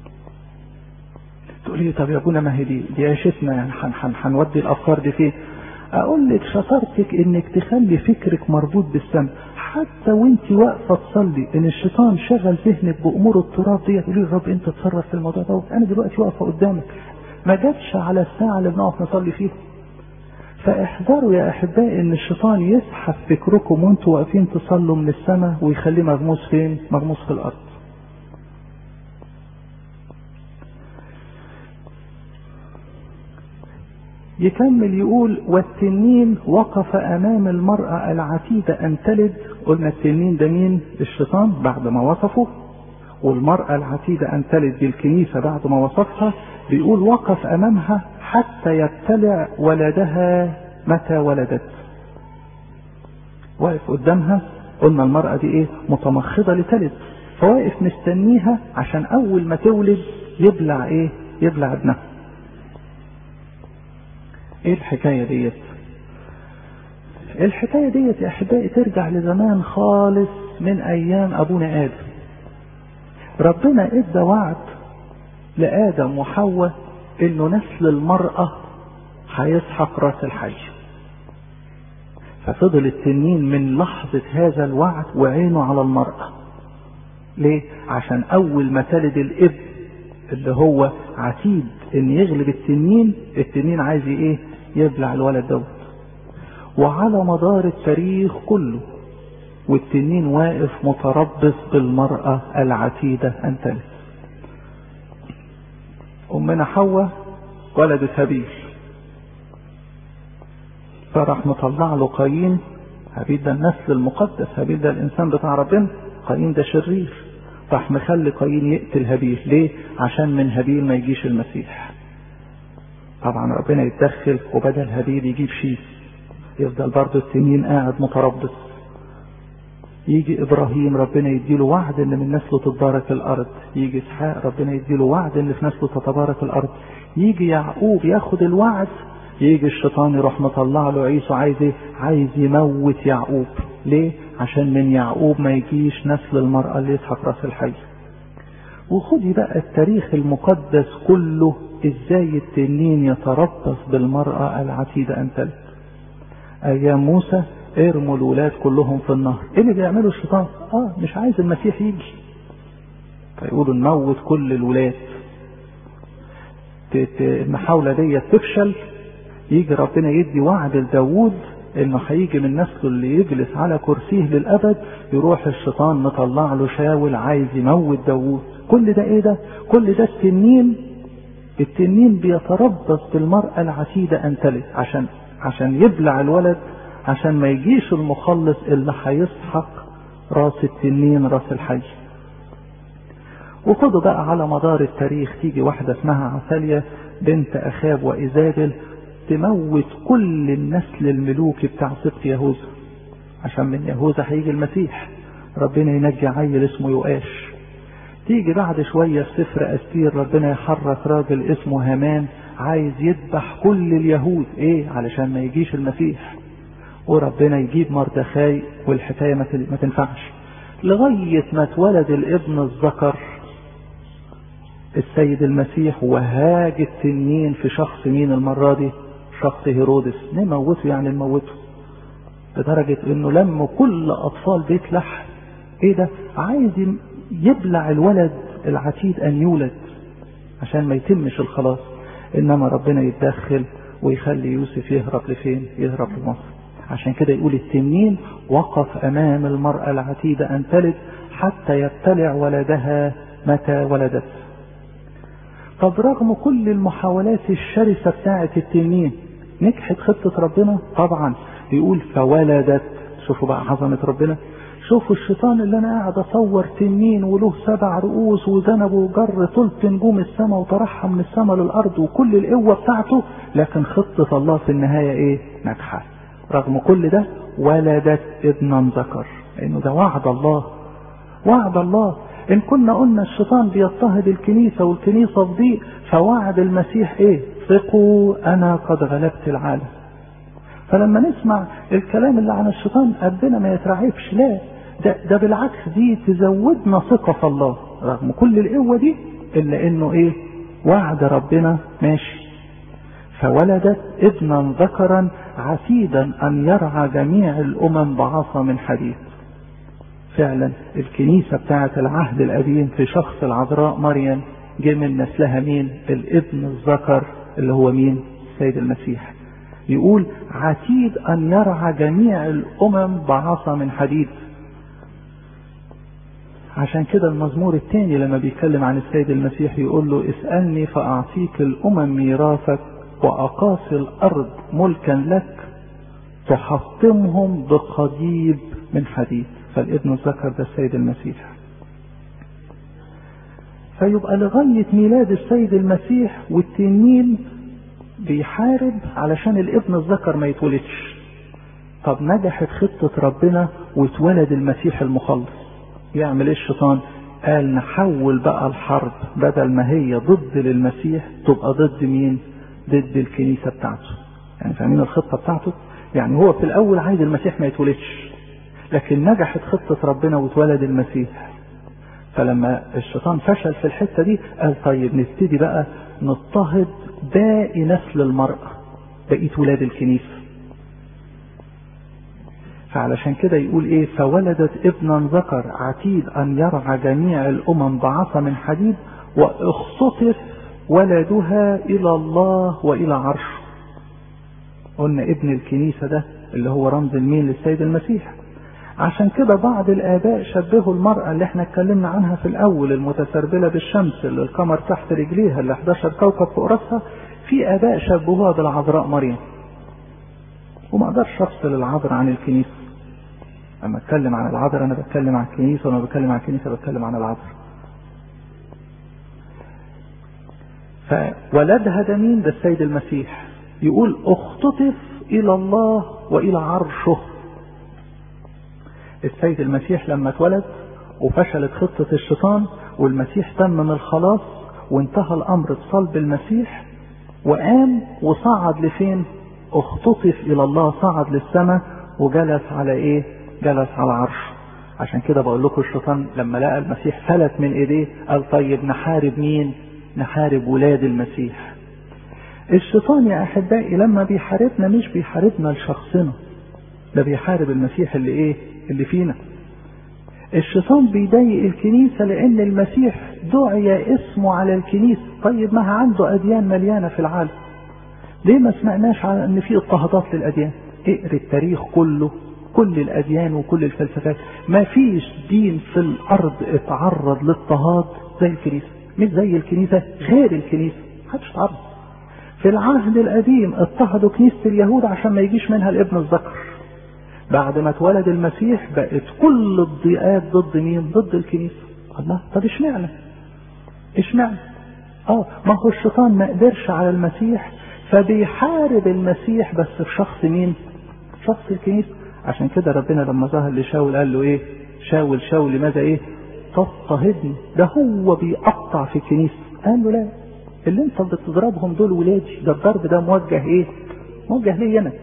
تقول لي طب يا ابونا ما هي دي دي عيشتنا يعني هنودي الافكار دي فين اقول لك شطارتك انك تخلي فكرك مربوط بالسماء حتى وانت واقفه تصلي ان الشيطان شغل ذهنك بامور التراب دي تقولي يا رب انت تصرف في الموضوع ده انا دلوقتي واقفه قدامك ما جاتش على الساعه اللي بنقف نصلي فيها فاحذروا يا احبائي ان الشيطان يسحب فكركم وانتوا واقفين تصلوا من السماء ويخليه مغموس فين؟ مغموس في الارض. يكمل يقول والتنين وقف امام المرأة العتيدة ان تلد قلنا التنين ده مين الشيطان بعد ما وصفه والمرأة العتيدة ان تلد دي الكنيسة بعد ما وصفها بيقول وقف امامها حتى يبتلع ولدها متى ولدت واقف قدامها قلنا المرأة دي ايه متمخضة لتلد فواقف مستنيها عشان اول ما تولد يبلع ايه يبلع ابنها ايه الحكاية ديت الحكاية ديت يا احبائي ترجع لزمان خالص من ايام ابونا ادم ربنا ادى وعد لادم وحواء انه نسل المرأة هيسحق راس الحي ففضل التنين من لحظة هذا الوعد وعينه على المرأة ليه عشان اول ما تلد الابن اللي هو عتيد ان يغلب التنين التنين عايز ايه يبلع الولد دوت وعلى مدار التاريخ كله والتنين واقف متربص بالمرأة العتيدة أن تلد أمنا حواء ولدت هابيل فراح مطلع له قايين هابيل ده النسل المقدس هابيل ده الإنسان بتاع ربنا قايين ده شرير راح مخلي قايين يقتل هابيل ليه عشان من هابيل ما يجيش المسيح طبعا ربنا يتدخل وبدل هابيل يجيب شيء يفضل برضه التنين قاعد متربص يجي ابراهيم ربنا يديله وعد ان من نسله تتبارك الارض يجي اسحاق ربنا يديله وعد ان في نسله تتبارك الارض يجي يعقوب ياخد الوعد يجي الشيطان يروح مطلع له عيسو عايز ايه عايز يموت يعقوب ليه عشان من يعقوب ما يجيش نسل المرأة اللي يسحق راس الحي وخدي بقى التاريخ المقدس كله ازاي التنين يتربص بالمرأة العتيدة ان تلد ايام موسى ارموا الولاد كلهم في النهر ايه اللي بيعمله الشيطان اه مش عايز المسيح يجي فيقولوا نموت كل الولاد المحاولة دي تفشل يجي ربنا يدي وعد لداوود انه هيجي من نسله اللي يجلس على كرسيه للابد يروح الشيطان مطلع له شاول عايز يموت داوود كل ده ايه ده كل ده التنين التنين بيتربص بالمرأة العتيدة ان تلد عشان عشان يبلع الولد عشان ما يجيش المخلص اللي هيسحق راس التنين راس الحي وخدوا بقى على مدار التاريخ تيجي واحدة اسمها عسالية بنت أخاب وإيزابل تموت كل النسل الملوكي بتاع سبط يهوذا عشان من يهوذا هيجي المسيح ربنا ينجي عيل اسمه يؤاش تيجي بعد شوية في سفر أستير ربنا يحرك راجل اسمه هامان عايز يذبح كل اليهود ايه علشان ما يجيش المسيح وربنا يجيب مردخاي والحكاية ما تنفعش لغاية ما اتولد الابن الذكر السيد المسيح وهاج التنين في شخص مين المرة دي شخص هيرودس نموته يعني نموته لدرجة انه لم كل اطفال بيت لحم ايه ده عايز يبلع الولد العتيد ان يولد عشان ما يتمش الخلاص انما ربنا يتدخل ويخلي يوسف يهرب لفين يهرب لمصر عشان كده يقول التنين وقف امام المرأة العتيدة ان تلد حتى يبتلع ولدها متى ولدت طب رغم كل المحاولات الشرسة بتاعة التنين نجحت خطة ربنا طبعا يقول فولدت شوفوا بقى عظمة ربنا شوفوا الشيطان اللي انا قاعد اصور تنين وله سبع رؤوس وذنبه وجر ثلث نجوم السماء وطرحها من السماء للارض وكل القوة بتاعته لكن خطة الله في النهاية ايه ناجحة رغم كل ده ولدت ابنا ذكر لانه ده وعد الله وعد الله ان كنا قلنا الشيطان بيضطهد الكنيسة والكنيسة في ضيق فوعد المسيح ايه ثقوا انا قد غلبت العالم فلما نسمع الكلام اللي عن الشيطان قلبنا ما يترعبش لا ده, ده بالعكس دي تزودنا ثقة في الله رغم كل القوة دي الا انه ايه وعد ربنا ماشي فولدت ابنا ذكرا عتيدا ان يرعى جميع الامم بعصا من حديد فعلا الكنيسة بتاعة العهد القديم في شخص العذراء مريم جه من نسلها مين الابن الذكر اللي هو مين السيد المسيح يقول عتيد ان يرعى جميع الامم بعصا من حديد عشان كده المزمور الثاني لما بيتكلم عن السيد المسيح يقول له اسألني فأعطيك الأمم ميراثك وأقاصي الأرض ملكا لك تحطمهم بقضيب من حديد فالابن الذكر ده السيد المسيح فيبقى لغاية ميلاد السيد المسيح والتنين بيحارب علشان الابن الذكر ما يتولدش طب نجحت خطة ربنا واتولد المسيح المخلص يعمل ايه الشيطان قال نحول بقى الحرب بدل ما هي ضد للمسيح تبقى ضد مين ضد الكنيسة بتاعته يعني فاهمين الخطة بتاعته يعني هو في الاول عايز المسيح ما يتولدش لكن نجحت خطة ربنا واتولد المسيح فلما الشيطان فشل في الحتة دي قال طيب نبتدي بقى نضطهد باقي نسل المرأة بقية ولاد الكنيسة فعلشان كده يقول ايه فولدت ابنا ذكر عتيد ان يرعى جميع الامم بعصا من حديد واختطف ولدها الى الله والى عرشه قلنا ابن الكنيسة ده اللي هو رمز المين للسيد المسيح عشان كده بعض الآباء شبهوا المرأة اللي احنا اتكلمنا عنها في الأول المتسربلة بالشمس اللي القمر تحت رجليها اللي 11 كوكب فوق راسها في آباء شبهوها بالعذراء مريم وما اقدرش افصل العذراء عن الكنيسة لما اتكلم عن العذراء انا بتكلم عن الكنيسة ولما بتكلم عن الكنيسة بتكلم عن العذراء فولدها ده مين ده السيد المسيح يقول اختطف الى الله والى عرشه السيد المسيح لما اتولد وفشلت خطة الشيطان والمسيح تمم الخلاص وانتهى الامر بصلب المسيح وقام وصعد لفين اختطف الى الله صعد للسماء وجلس على ايه جلس على عرش عشان كده بقول لكم الشيطان لما لقى المسيح فلت من ايديه قال طيب نحارب مين نحارب ولاد المسيح الشيطان يا احبائي لما بيحاربنا مش بيحاربنا لشخصنا ده بيحارب المسيح اللي ايه اللي فينا الشيطان بيضايق الكنيسة لأن المسيح دعي اسمه على الكنيسة طيب ما عنده أديان مليانة في العالم ليه ما سمعناش على أن في اضطهادات للأديان اقري التاريخ كله كل الأديان وكل الفلسفات ما فيش دين في الأرض اتعرض للاضطهاد زي الكنيسة مش زي الكنيسة غير الكنيسة محدش اتعرض في العهد القديم اضطهدوا كنيسة اليهود عشان ما يجيش منها الابن الذكر بعد ما اتولد المسيح بقت كل الضيقات ضد مين ضد الكنيسة الله طب اشمعنى اشمعنى اه ما هو الشيطان ما قدرش على المسيح فبيحارب المسيح بس في شخص مين شخص الكنيسة عشان كده ربنا لما ظهر لشاول قال له ايه شاول شاول لماذا ايه تضطهدني ده هو بيقطع في الكنيسة قال له لا اللي انت بتضربهم دول ولادي ده الضرب ده موجه ايه موجه لي انا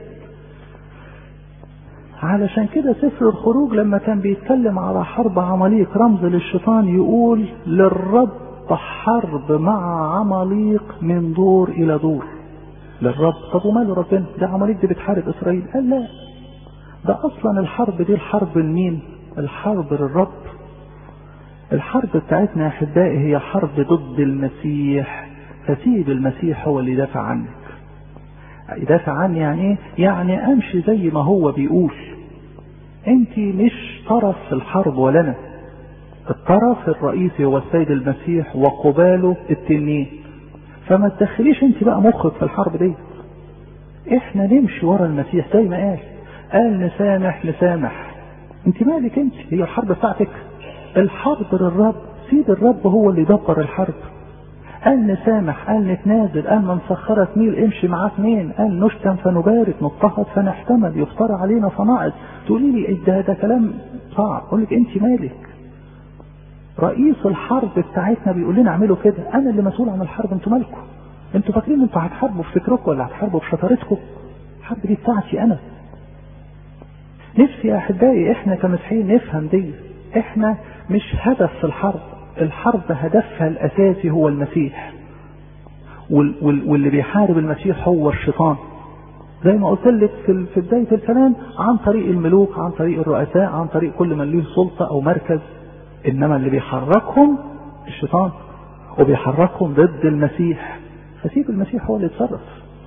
علشان كده سفر الخروج لما كان بيتكلم على حرب عماليق رمز للشيطان يقول للرب حرب مع عماليق من دور الى دور للرب طب وماله ربنا ده عماليق دي بتحارب اسرائيل قال لا ده اصلا الحرب دي الحرب لمين الحرب للرب الحرب بتاعتنا يا احبائي هي حرب ضد المسيح فسيب المسيح هو اللي يدافع عنك يدافع عني يعني ايه يعني امشي زي ما هو بيقول انت مش طرف في الحرب ولا انا الطرف الرئيسي هو السيد المسيح وقباله التنين فما تدخليش انت بقى مخك في الحرب دي احنا نمشي ورا المسيح زي ما قال قال نسامح نسامح انت مالك انت هي الحرب بتاعتك الحرب للرب سيد الرب هو اللي يدبر الحرب قال نسامح قال نتنازل قال من سخرت ميل امشي معاه اثنين قال نشتم فنبارك نضطهد فنحتمل يفترى علينا فنعظ تقولي لي ده ده كلام صعب اقول لك انت مالك رئيس الحرب بتاعتنا بيقول لنا اعملوا كده انا اللي مسؤول عن الحرب انتوا مالكم انتوا فاكرين انتوا هتحاربوا بفكركم ولا هتحاربوا بشطارتكم الحرب دي بتاعتي انا نفسي يا احبائي احنا كمسيحيين نفهم دي احنا مش هدف في الحرب الحرب هدفها الاساسي هو المسيح وال وال واللي بيحارب المسيح هو الشيطان زي ما قلت لك في في بدايه الكلام عن طريق الملوك عن طريق الرؤساء عن طريق كل من له سلطه او مركز انما اللي بيحركهم الشيطان وبيحركهم ضد المسيح فسيب المسيح هو اللي يتصرف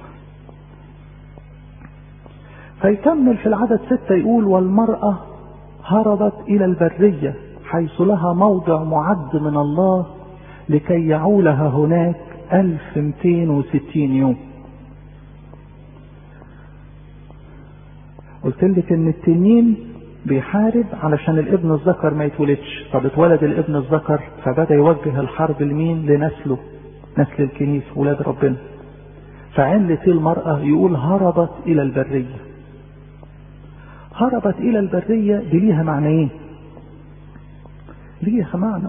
فيكمل في العدد ستة يقول والمرأة هربت إلى البرية حيث لها موضع معد من الله لكي يعولها هناك 1260 يوم قلت لك ان التنين بيحارب علشان الابن الذكر ما يتولدش طب اتولد الابن الذكر فبدا يوجه الحرب لمين لنسله نسل الكنيسة ولاد ربنا فعلة المرأة يقول هربت إلى البرية هربت إلى البرية دي ليها معنيين ليها معنى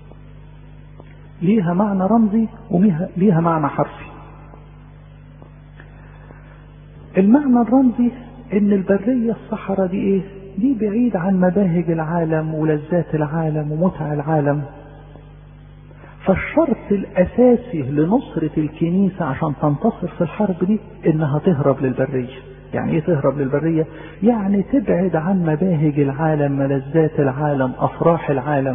ليها معنى رمزي وليها معنى حرفي المعنى الرمزي ان البرية الصحراء دي ايه دي بعيد عن مباهج العالم ولذات العالم ومتع العالم فالشرط الاساسي لنصرة الكنيسة عشان تنتصر في الحرب دي انها تهرب للبرية يعني ايه تهرب للبرية يعني تبعد عن مباهج العالم ملذات العالم افراح العالم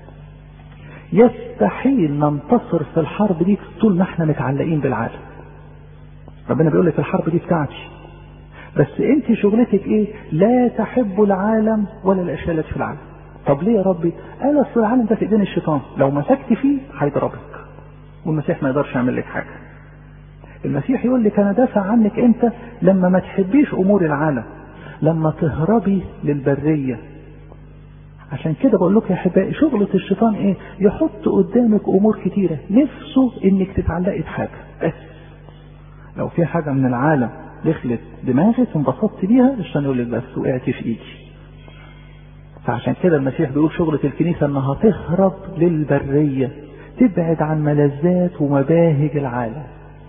يستحيل ننتصر في الحرب دي طول ما احنا متعلقين بالعالم ربنا بيقول لك الحرب دي بتاعتي بس انت شغلتك ايه لا تحب العالم ولا الاشياء التي في العالم طب ليه يا ربي قال اصل العالم ده في ايدين الشيطان لو مسكت فيه هيضربك والمسيح ما يقدرش يعمل لك حاجه المسيح يقول لك انا دافع عنك انت لما ما تحبيش امور العالم لما تهربي للبريه عشان كده بقول لكم يا احبائي شغلة الشيطان ايه يحط قدامك امور كتيرة نفسه انك تتعلقي بحاجة بس لو في حاجة من العالم دخلت دماغك وانبسطت بيها الشيطان يقول لك بس وقعت في ايدي فعشان كده المسيح بيقول شغلة الكنيسة انها تهرب للبرية تبعد عن ملذات ومباهج العالم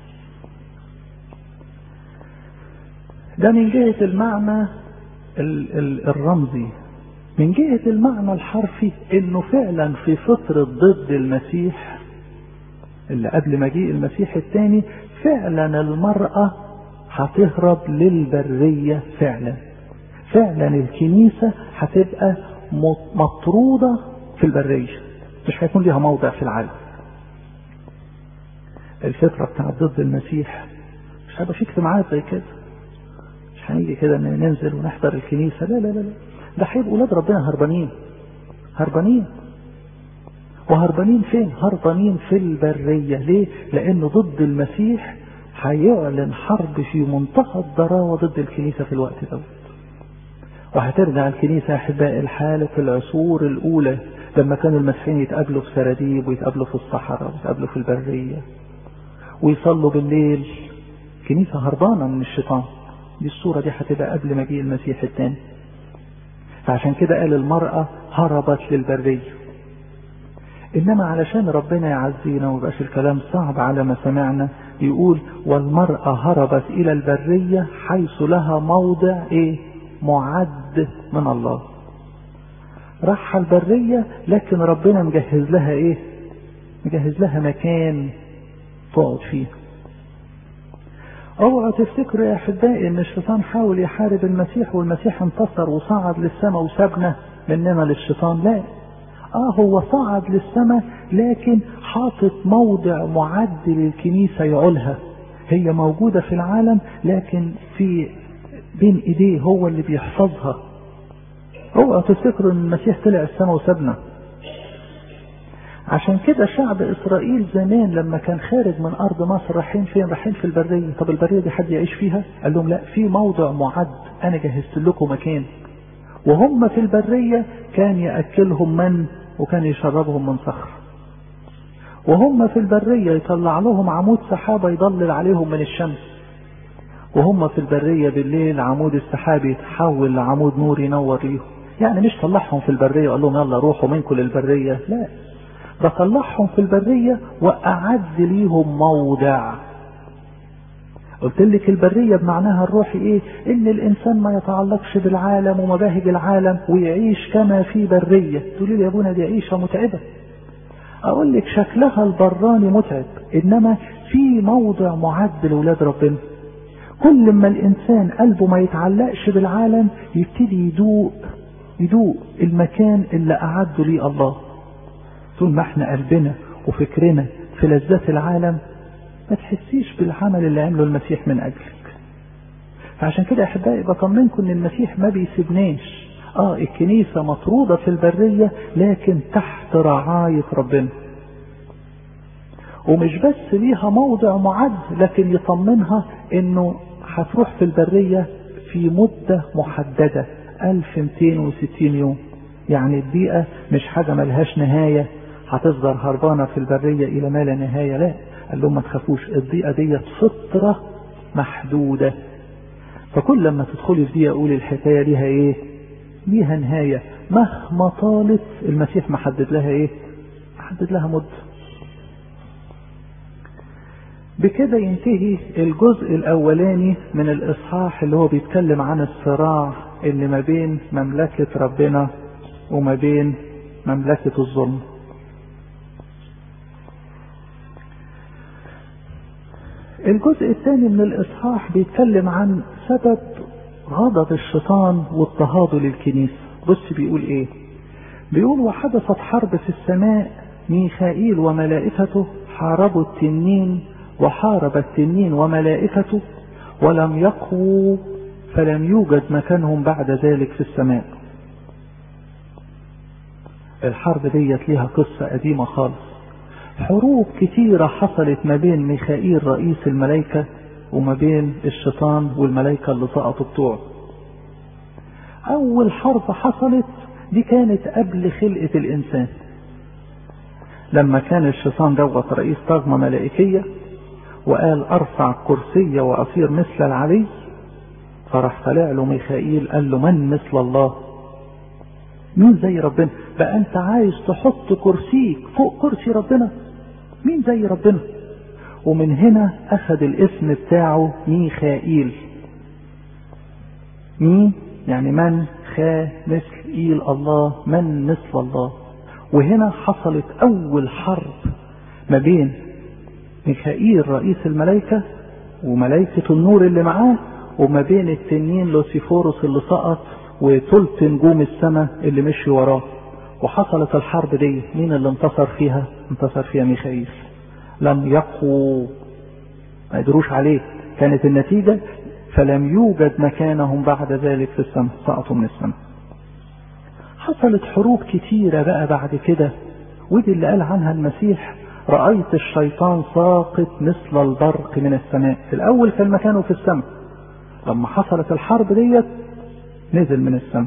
ده من جهة المعنى ال ال الرمزي من جهة المعنى الحرفي انه فعلا في فترة ضد المسيح اللي قبل مجيء المسيح الثاني فعلا المرأة هتهرب للبرية فعلا فعلا الكنيسة هتبقى مطرودة في البرية مش هيكون ليها موضع في العالم الفكرة بتاعت ضد المسيح مش هيبقى في اجتماعات زي كده مش هنيجي كده ننزل ونحضر الكنيسة لا لا لا لا ده هيبقوا ولاد ربنا هربانين هربانين وهربانين فين هربانين في البرية ليه لانه ضد المسيح هيعلن حرب في منتهى الضراوة ضد الكنيسة في الوقت دوت وهترجع الكنيسة أحباء الحالة في العصور الأولى لما كانوا المسيحيين يتقابلوا في سراديب ويتقابلوا في الصحراء ويتقابلوا في البرية ويصلوا بالليل كنيسة هربانة من الشيطان دي الصورة دي هتبقى قبل مجيء المسيح الثاني فعشان كده قال المرأة هربت للبرية إنما علشان ربنا يعزينا ويبقاش الكلام صعب على ما سمعنا يقول والمرأة هربت إلى البرية حيث لها موضع إيه معد من الله راح البرية لكن ربنا مجهز لها إيه مجهز لها مكان تقعد فيه اوعوا تفتكروا يا احبائي ان الشيطان حاول يحارب المسيح والمسيح انتصر وصعد للسماء وسابنا مننا للشيطان لا اه هو صعد للسماء لكن حاطط موضع معد للكنيسة يعولها هي موجودة في العالم لكن في بين ايديه هو اللي بيحفظها اوعوا تفتكروا ان المسيح طلع السماء وسابنا عشان كده شعب اسرائيل زمان لما كان خارج من ارض مصر رايحين فين رايحين في البريه طب البريه دي حد يعيش فيها قال لهم لا في موضع معد انا جهزت لكم مكان وهم في البريه كان ياكلهم من وكان يشربهم من صخر وهم في البريه يطلع لهم عمود سحابه يضلل عليهم من الشمس وهم في البريه بالليل عمود السحاب يتحول لعمود نور ينور ليهم يعني مش طلعهم في البريه وقال لهم يلا روحوا منكم للبريه لا بطلعهم في البرية وأعد ليهم موضع قلت لك البرية بمعناها الروحي ايه ان الانسان ما يتعلقش بالعالم ومباهج العالم ويعيش كما في برية تقولي لي يا ابونا دي عيشة متعبة اقول لك شكلها البراني متعب انما في موضع معد لولاد ربنا كل ما الانسان قلبه ما يتعلقش بالعالم يبتدي يدوق يدوق المكان اللي اعده ليه الله طول ما احنا قلبنا وفكرنا في لذات العالم ما تحسيش بالعمل اللي عمله المسيح من اجلك فعشان كده احبائي بطمنكم ان المسيح ما بيسيبناش اه الكنيسة مطرودة في البرية لكن تحت رعاية ربنا ومش بس ليها موضع معد لكن يطمنها انه هتروح في البرية في مدة محددة 1260 يوم يعني الدقيقة مش حاجة ملهاش نهاية هتفضل هربانة في البرية إلى ما لا نهاية لا قال لهم ما تخافوش الضيقة ديت فترة محدودة فكل لما تدخلي في دقيقة قولي الحكاية ليها ايه ليها نهاية مهما طالت المسيح محدد لها ايه محدد لها مدة بكده ينتهي الجزء الاولاني من الاصحاح اللي هو بيتكلم عن الصراع اللي ما بين مملكة ربنا وما بين مملكة الظلم الجزء الثاني من الإصحاح بيتكلم عن سبب غضب الشيطان واضطهاده للكنيسة بص بيقول ايه بيقول وحدثت حرب في السماء ميخائيل وملائكته حاربوا التنين وحارب التنين وملائكته ولم يقووا فلم يوجد مكانهم بعد ذلك في السماء الحرب ديت ليها قصة قديمة خالص حروب كتيرة حصلت ما بين ميخائيل رئيس الملائكة وما بين الشيطان والملائكة اللي سقطوا بتوعه أول حرب حصلت دي كانت قبل خلقة الإنسان لما كان الشيطان دوت رئيس طغمة ملائكية وقال أرفع كرسي وأصير مثل العلي فراح طلع له ميخائيل قال له من مثل الله مين زي ربنا بقى انت عايز تحط كرسيك فوق كرسي ربنا مين زي ربنا ومن هنا اخذ الاسم بتاعه ميخائيل مين يعني من خا مثل إيل الله من مثل الله وهنا حصلت اول حرب ما بين ميخائيل رئيس الملائكة وملائكة النور اللي معاه وما بين التنين لوسيفوروس اللي سقط وثلث نجوم السماء اللي مشي وراه وحصلت الحرب دي مين اللي انتصر فيها انتصر فيها ميخائيل لم يقوا ما قدروش عليه كانت النتيجة فلم يوجد مكانهم بعد ذلك في السماء سقطوا من السماء حصلت حروب كتيرة بقى بعد كده ودي اللي قال عنها المسيح رأيت الشيطان ساقط مثل البرق من السماء في الأول كان مكانه في السماء لما حصلت الحرب ديت نزل من السماء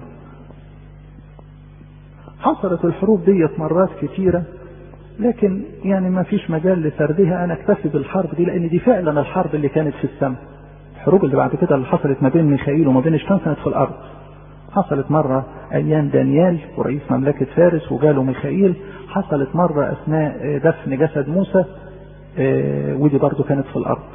حصلت الحروب ديت مرات كتيرة لكن يعني ما فيش مجال لسردها انا اكتفي بالحرب دي لان دي فعلا الحرب اللي كانت في السماء الحروب اللي بعد كده اللي حصلت ما بين ميخائيل وما بين الشيطان كانت في الارض حصلت مرة ايام دانيال ورئيس مملكة فارس وجاله ميخائيل حصلت مرة اثناء دفن جسد موسى ودي برضو كانت في الارض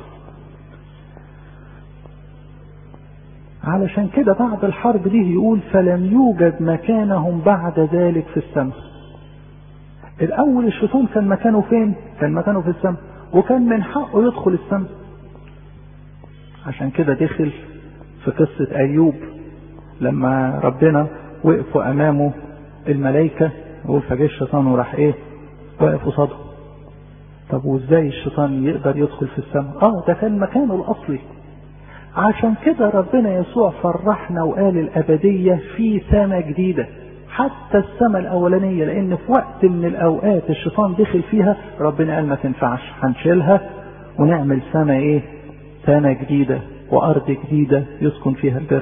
علشان كده بعد الحرب دي يقول فلم يوجد مكانهم بعد ذلك في السماء الاول الشيطان كان مكانه فين كان مكانه في السماء وكان من حقه يدخل السماء عشان كده دخل في قصة أيوب لما ربنا وقفوا أمامه الملائكة يقول فجاء الشيطان وراح إيه واقف قصاده طب وإزاي الشيطان يقدر يدخل في السماء آه ده كان مكانه الأصلي عشان كده ربنا يسوع فرحنا وقال الأبدية في سماء جديدة حتى السماء الأولانية لأن في وقت من الأوقات الشيطان دخل فيها ربنا قال ما تنفعش هنشيلها ونعمل سماء إيه؟ سماء جديدة وأرض جديدة يسكن فيها البر.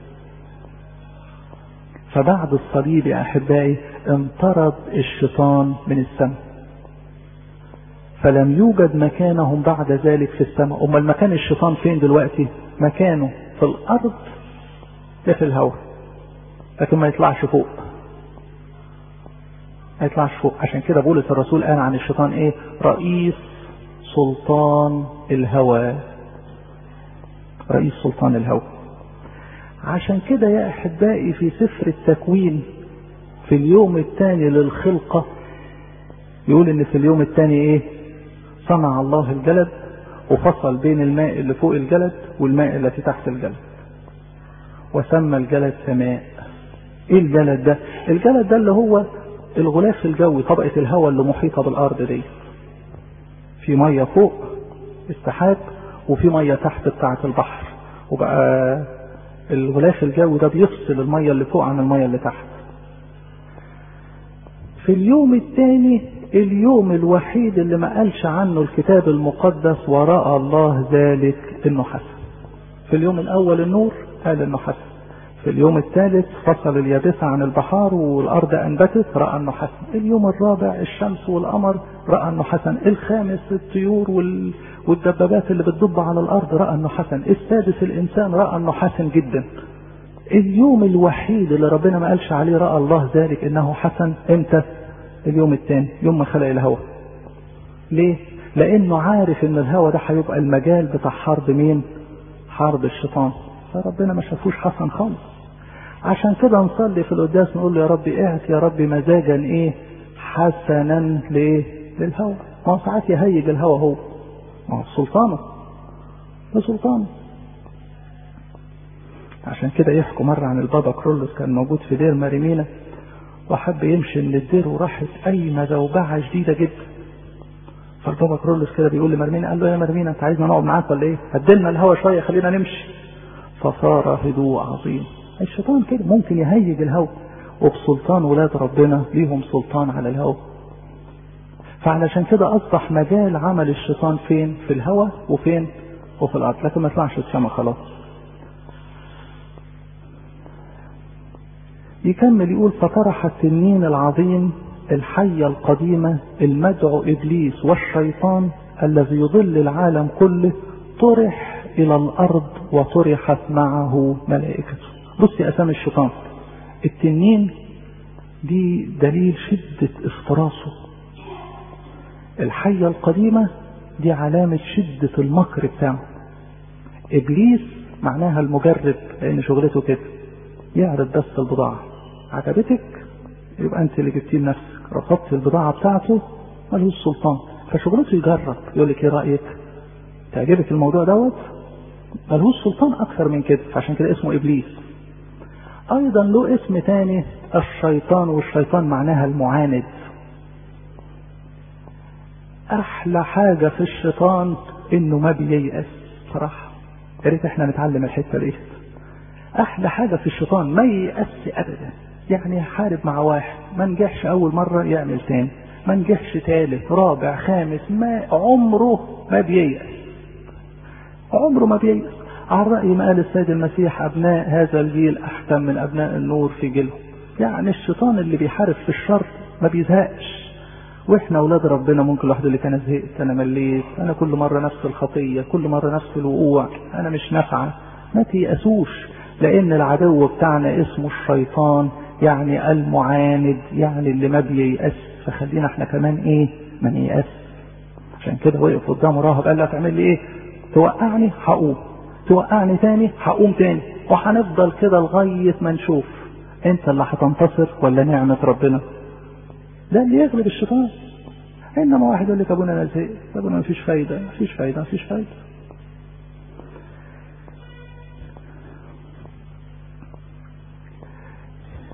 فبعد الصليب يا أحبائي انطرد الشيطان من السماء. فلم يوجد مكانهم بعد ذلك في السماء، أمال مكان الشيطان فين دلوقتي؟ مكانه في الأرض ده في الهواء. لكن ما يطلعش فوق. ما يطلعش فوق عشان كده بولس الرسول قال عن الشيطان ايه رئيس سلطان الهوى رئيس سلطان الهوى عشان كده يا احبائي في سفر التكوين في اليوم الثاني للخلقة يقول ان في اليوم الثاني ايه صنع الله الجلد وفصل بين الماء اللي فوق الجلد والماء التي تحت الجلد وسمى الجلد سماء ايه الجلد ده الجلد ده اللي هو الغلاف الجوي طبقة الهواء اللي محيطة بالأرض دي في مية فوق السحاب وفي مية تحت بتاعة البحر وبقى الغلاف الجوي ده بيفصل المية اللي فوق عن المية اللي تحت في اليوم الثاني اليوم الوحيد اللي ما قالش عنه الكتاب المقدس ورأى الله ذلك انه حسن في اليوم الاول النور قال انه حسن في اليوم الثالث فصل اليابسة عن البحار والأرض أنبتت رأى أنه حسن اليوم الرابع الشمس والقمر رأى أنه حسن الخامس الطيور وال... والدبابات اللي بتدب على الأرض رأى أنه حسن السادس الإنسان رأى أنه حسن جدا اليوم الوحيد اللي ربنا ما قالش عليه رأى الله ذلك إنه حسن إمتى اليوم الثاني يوم ما خلق الهواء ليه لأنه عارف إن الهواء ده هيبقى المجال بتاع حرب مين حرب الشيطان فربنا ما شافوش حسن خالص عشان كده نصلي في القداس نقول له يا رب اعت يا رب مزاجا ايه حسنا لايه للهوى ما هو ساعات يهيج الهوى هو ما هو سلطانه ده سلطانه عشان كده يحكوا مرة عن البابا كرولوس كان موجود في دير ماريمينا وحب يمشي من الدير وراحت قايمة زوبعة شديدة جدا فالبابا كرولوس كده بيقول لمرمينا قال له يا مرمينا انت عايزنا نقعد معاك ولا ايه؟ هدلنا الهوا شوية خلينا نمشي فصار هدوء عظيم الشيطان كده ممكن يهيج الهوى وبسلطان ولاد ربنا ليهم سلطان على الهوى فعلشان كده اصبح مجال عمل الشيطان فين في الهوى وفين وفي الارض لكن ما يطلعش السما خلاص يكمل يقول فطرح التنين العظيم الحية القديمة المدعو إبليس والشيطان الذي يضل العالم كله طرح إلى الأرض وطرحت معه ملائكته بصي أسامي الشيطان التنين دي دليل شدة افتراسه الحية القديمة دي علامة شدة المكر بتاعه إبليس معناها المجرب لأن شغلته كده يعرض بس البضاعة عجبتك يبقى أنت اللي جبتيه لنفسك رفضت البضاعة بتاعته ملوش سلطان فشغلته يجرب يقول لك ايه رأيك تعجبك الموضوع دوت ملهوش سلطان أكثر من كده عشان كده اسمه إبليس أيضا له اسم تاني الشيطان والشيطان معناها المعاند أحلى حاجة في الشيطان إنه ما بييأس صراحة يا ريت إحنا نتعلم الحتة دي أحلى حاجة في الشيطان ما ييأس أبدا يعني يحارب مع واحد ما نجحش أول مرة يعمل تاني ما نجحش تالت رابع خامس ما عمره ما بييأس عمره ما بييأس على رأي ما قال السيد المسيح أبناء هذا الجيل أحكم من أبناء النور في جيلهم يعني الشيطان اللي بيحارب في الشر ما بيزهقش واحنا اولاد ربنا ممكن الواحد اللي كان زهقت انا مليت انا كل مره نفس الخطيه كل مره نفس الوقوع انا مش نافعه ما تيأسوش لان العدو بتاعنا اسمه الشيطان يعني المعاند يعني اللي ما بييأس فخلينا احنا كمان ايه ما نيأس عشان كده وقف قدامه راهب قال له هتعمل لي ايه توقعني هقوم توقعني تاني هقوم تاني وهنفضل كده لغايه ما نشوف انت اللي هتنتصر ولا نعمه ربنا ده اللي يغلب الشيطان انما واحد يقول لك ابونا انا زهقت ابونا مفيش فايده مفيش فايده مفيش فايده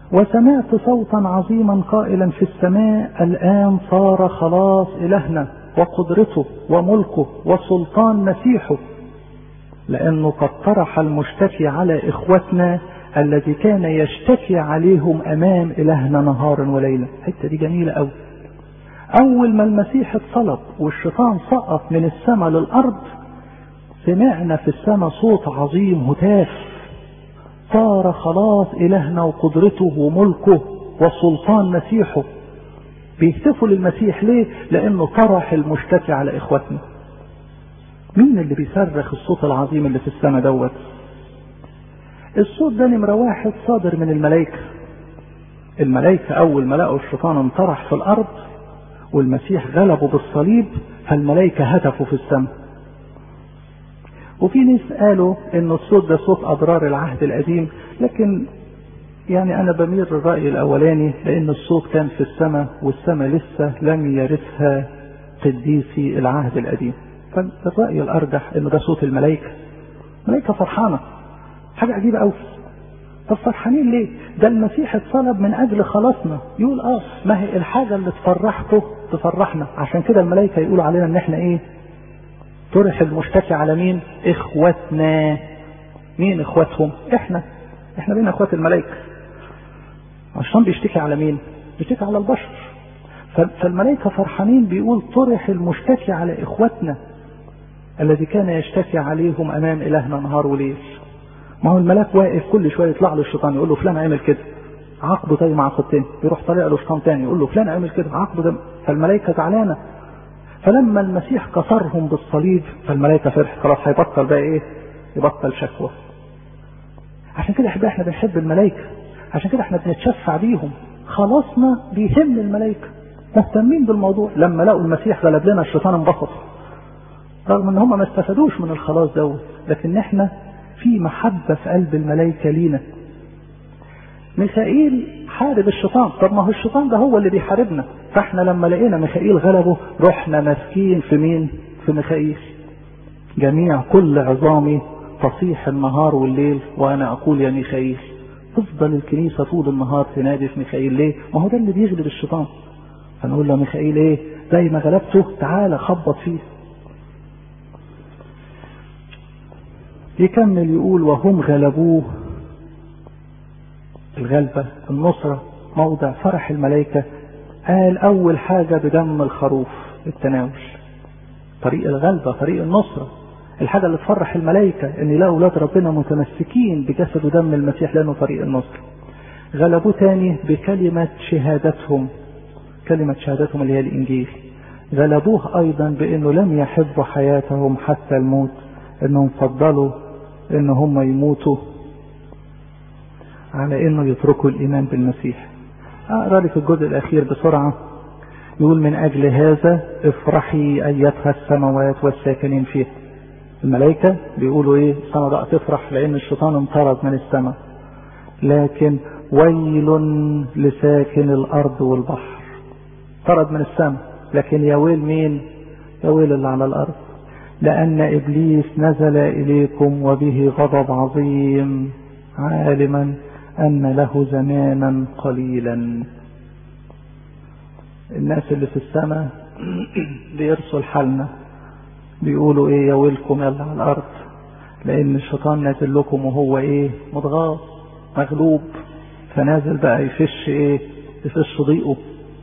وسمعت صوتا عظيما قائلا في السماء الآن صار خلاص إلهنا وقدرته وملكه وسلطان مسيحه لأنه قد طرح المشتكي على إخوتنا الذي كان يشتكي عليهم أمام إلهنا نهارا وليلا الحتة دي جميلة أوي أول ما المسيح اتصلب والشيطان سقط من السماء للأرض سمعنا في السماء صوت عظيم هتاف صار خلاص إلهنا وقدرته وملكه وسلطان مسيحه بيهتفوا للمسيح ليه؟ لأنه طرح المشتكي على إخوتنا مين اللي بيصرخ الصوت العظيم اللي في السماء دوت الصوت ده نمرة واحد صادر من الملائكة الملائكة أول ما لقوا الشيطان انطرح في الأرض والمسيح غلبه بالصليب فالملائكة هتفوا في السماء وفي ناس قالوا ان الصوت ده صوت اضرار العهد القديم لكن يعني انا بميل للراي الاولاني لان الصوت كان في السماء والسماء لسه لم يرثها قديسي العهد القديم فالراي الارجح انه ده صوت الملائكه ملائكه فرحانه حاجه عجيبه قوي طب فرحانين ليه؟ ده المسيح اتصلب من اجل خلاصنا يقول اه ما هي الحاجه اللي تفرحته تفرحنا عشان كده الملائكه يقولوا علينا ان احنا ايه؟ طرح المشتكي على مين اخوتنا مين اخواتهم احنا احنا بين اخوات الملائكة عشان بيشتكي على مين بيشتكي على البشر فالملائكة فرحانين بيقول طرح المشتكي على اخوتنا الذي كان يشتكي عليهم امام الهنا نهار وليل ما هو الملاك واقف كل شويه يطلع له الشيطان يقول له فلان عمل كده عاقبه زي ما عاقبتين يروح طالع له شيطان تاني يقول له فلان عمل كده عاقبه ده فالملائكه زعلانه فلما المسيح كسرهم بالصليب فالملائكة فرح خلاص هيبطل بقى ايه يبطل شكوى عشان كده احنا احنا بنحب الملائكة عشان كده احنا بنتشفع بيهم خلاصنا بيهم الملائكة مهتمين بالموضوع لما لقوا المسيح غلب لنا الشيطان انبسط رغم ان هم ما استفادوش من الخلاص دوت لكن احنا في محبة في قلب الملائكة لينا ميخائيل حارب الشيطان طب ما هو الشيطان ده هو اللي بيحاربنا فاحنا لما لقينا ميخائيل غلبه رحنا ماسكين في مين في ميخائيل جميع كل عظامي تصيح النهار والليل وانا اقول يا ميخائيل تفضل الكنيسه طول النهار تنادي في ميخائيل ليه ما هو ده اللي بيغلب الشيطان فنقول له ميخائيل ايه زي ما غلبته تعالى خبط فيه يكمل يقول وهم غلبوه الغلبة النصرة موضع فرح الملائكة قال أول حاجة بدم الخروف التناول طريق الغلبة طريق النصرة الحاجة اللي تفرح الملائكة ان يلاقوا اولاد ربنا متمسكين بجسد ودم المسيح لانه طريق النصر غلبوه تاني بكلمة شهادتهم كلمة شهادتهم اللي هي الانجيل غلبوه ايضا بانه لم يحبوا حياتهم حتى الموت انهم فضلوا ان هم يموتوا على انه يتركوا الايمان بالمسيح اقرا لك الجزء الاخير بسرعه يقول من اجل هذا افرحي ايتها السماوات والساكنين فيها الملائكة بيقولوا ايه السماء بقى تفرح لان الشيطان انطرد من السماء لكن ويل لساكن الارض والبحر طرد من السماء لكن يا ويل مين يا ويل اللي على الارض لان ابليس نزل اليكم وبه غضب عظيم عالما ان له زمانا قليلا الناس اللي في السماء بيرسل حالنا بيقولوا ايه يا ويلكم يلا على الارض لان الشيطان نازل لكم وهو ايه متغاظ مغلوب فنازل بقى يفش ايه يفش ضيقه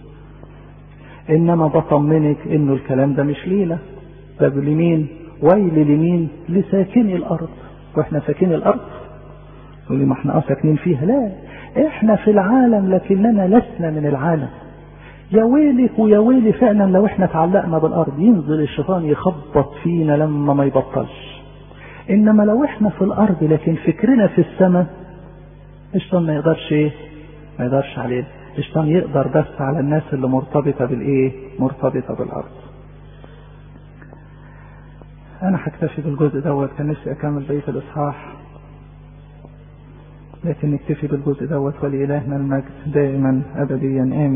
انما بطمنك انه الكلام ده مش لينا ده لمين ويل لمين لساكني الارض واحنا ساكني الارض يقول لي ما احنا اه ساكنين فيها لا احنا في العالم لكننا لسنا من العالم يا ويلك ويا ويلي فعلا لو احنا اتعلقنا بالارض ينزل الشيطان يخبط فينا لما ما يبطلش انما لو احنا في الارض لكن فكرنا في السماء الشيطان ما يقدرش ايه ما يقدرش علينا الشيطان يقدر بس على الناس اللي مرتبطة بالايه مرتبطة بالارض انا هكتفي بالجزء دوت كان نفسي اكمل بقية الاصحاح لكن نكتفي بالجزء دوت ولإلهنا المجد دائما ابديا امين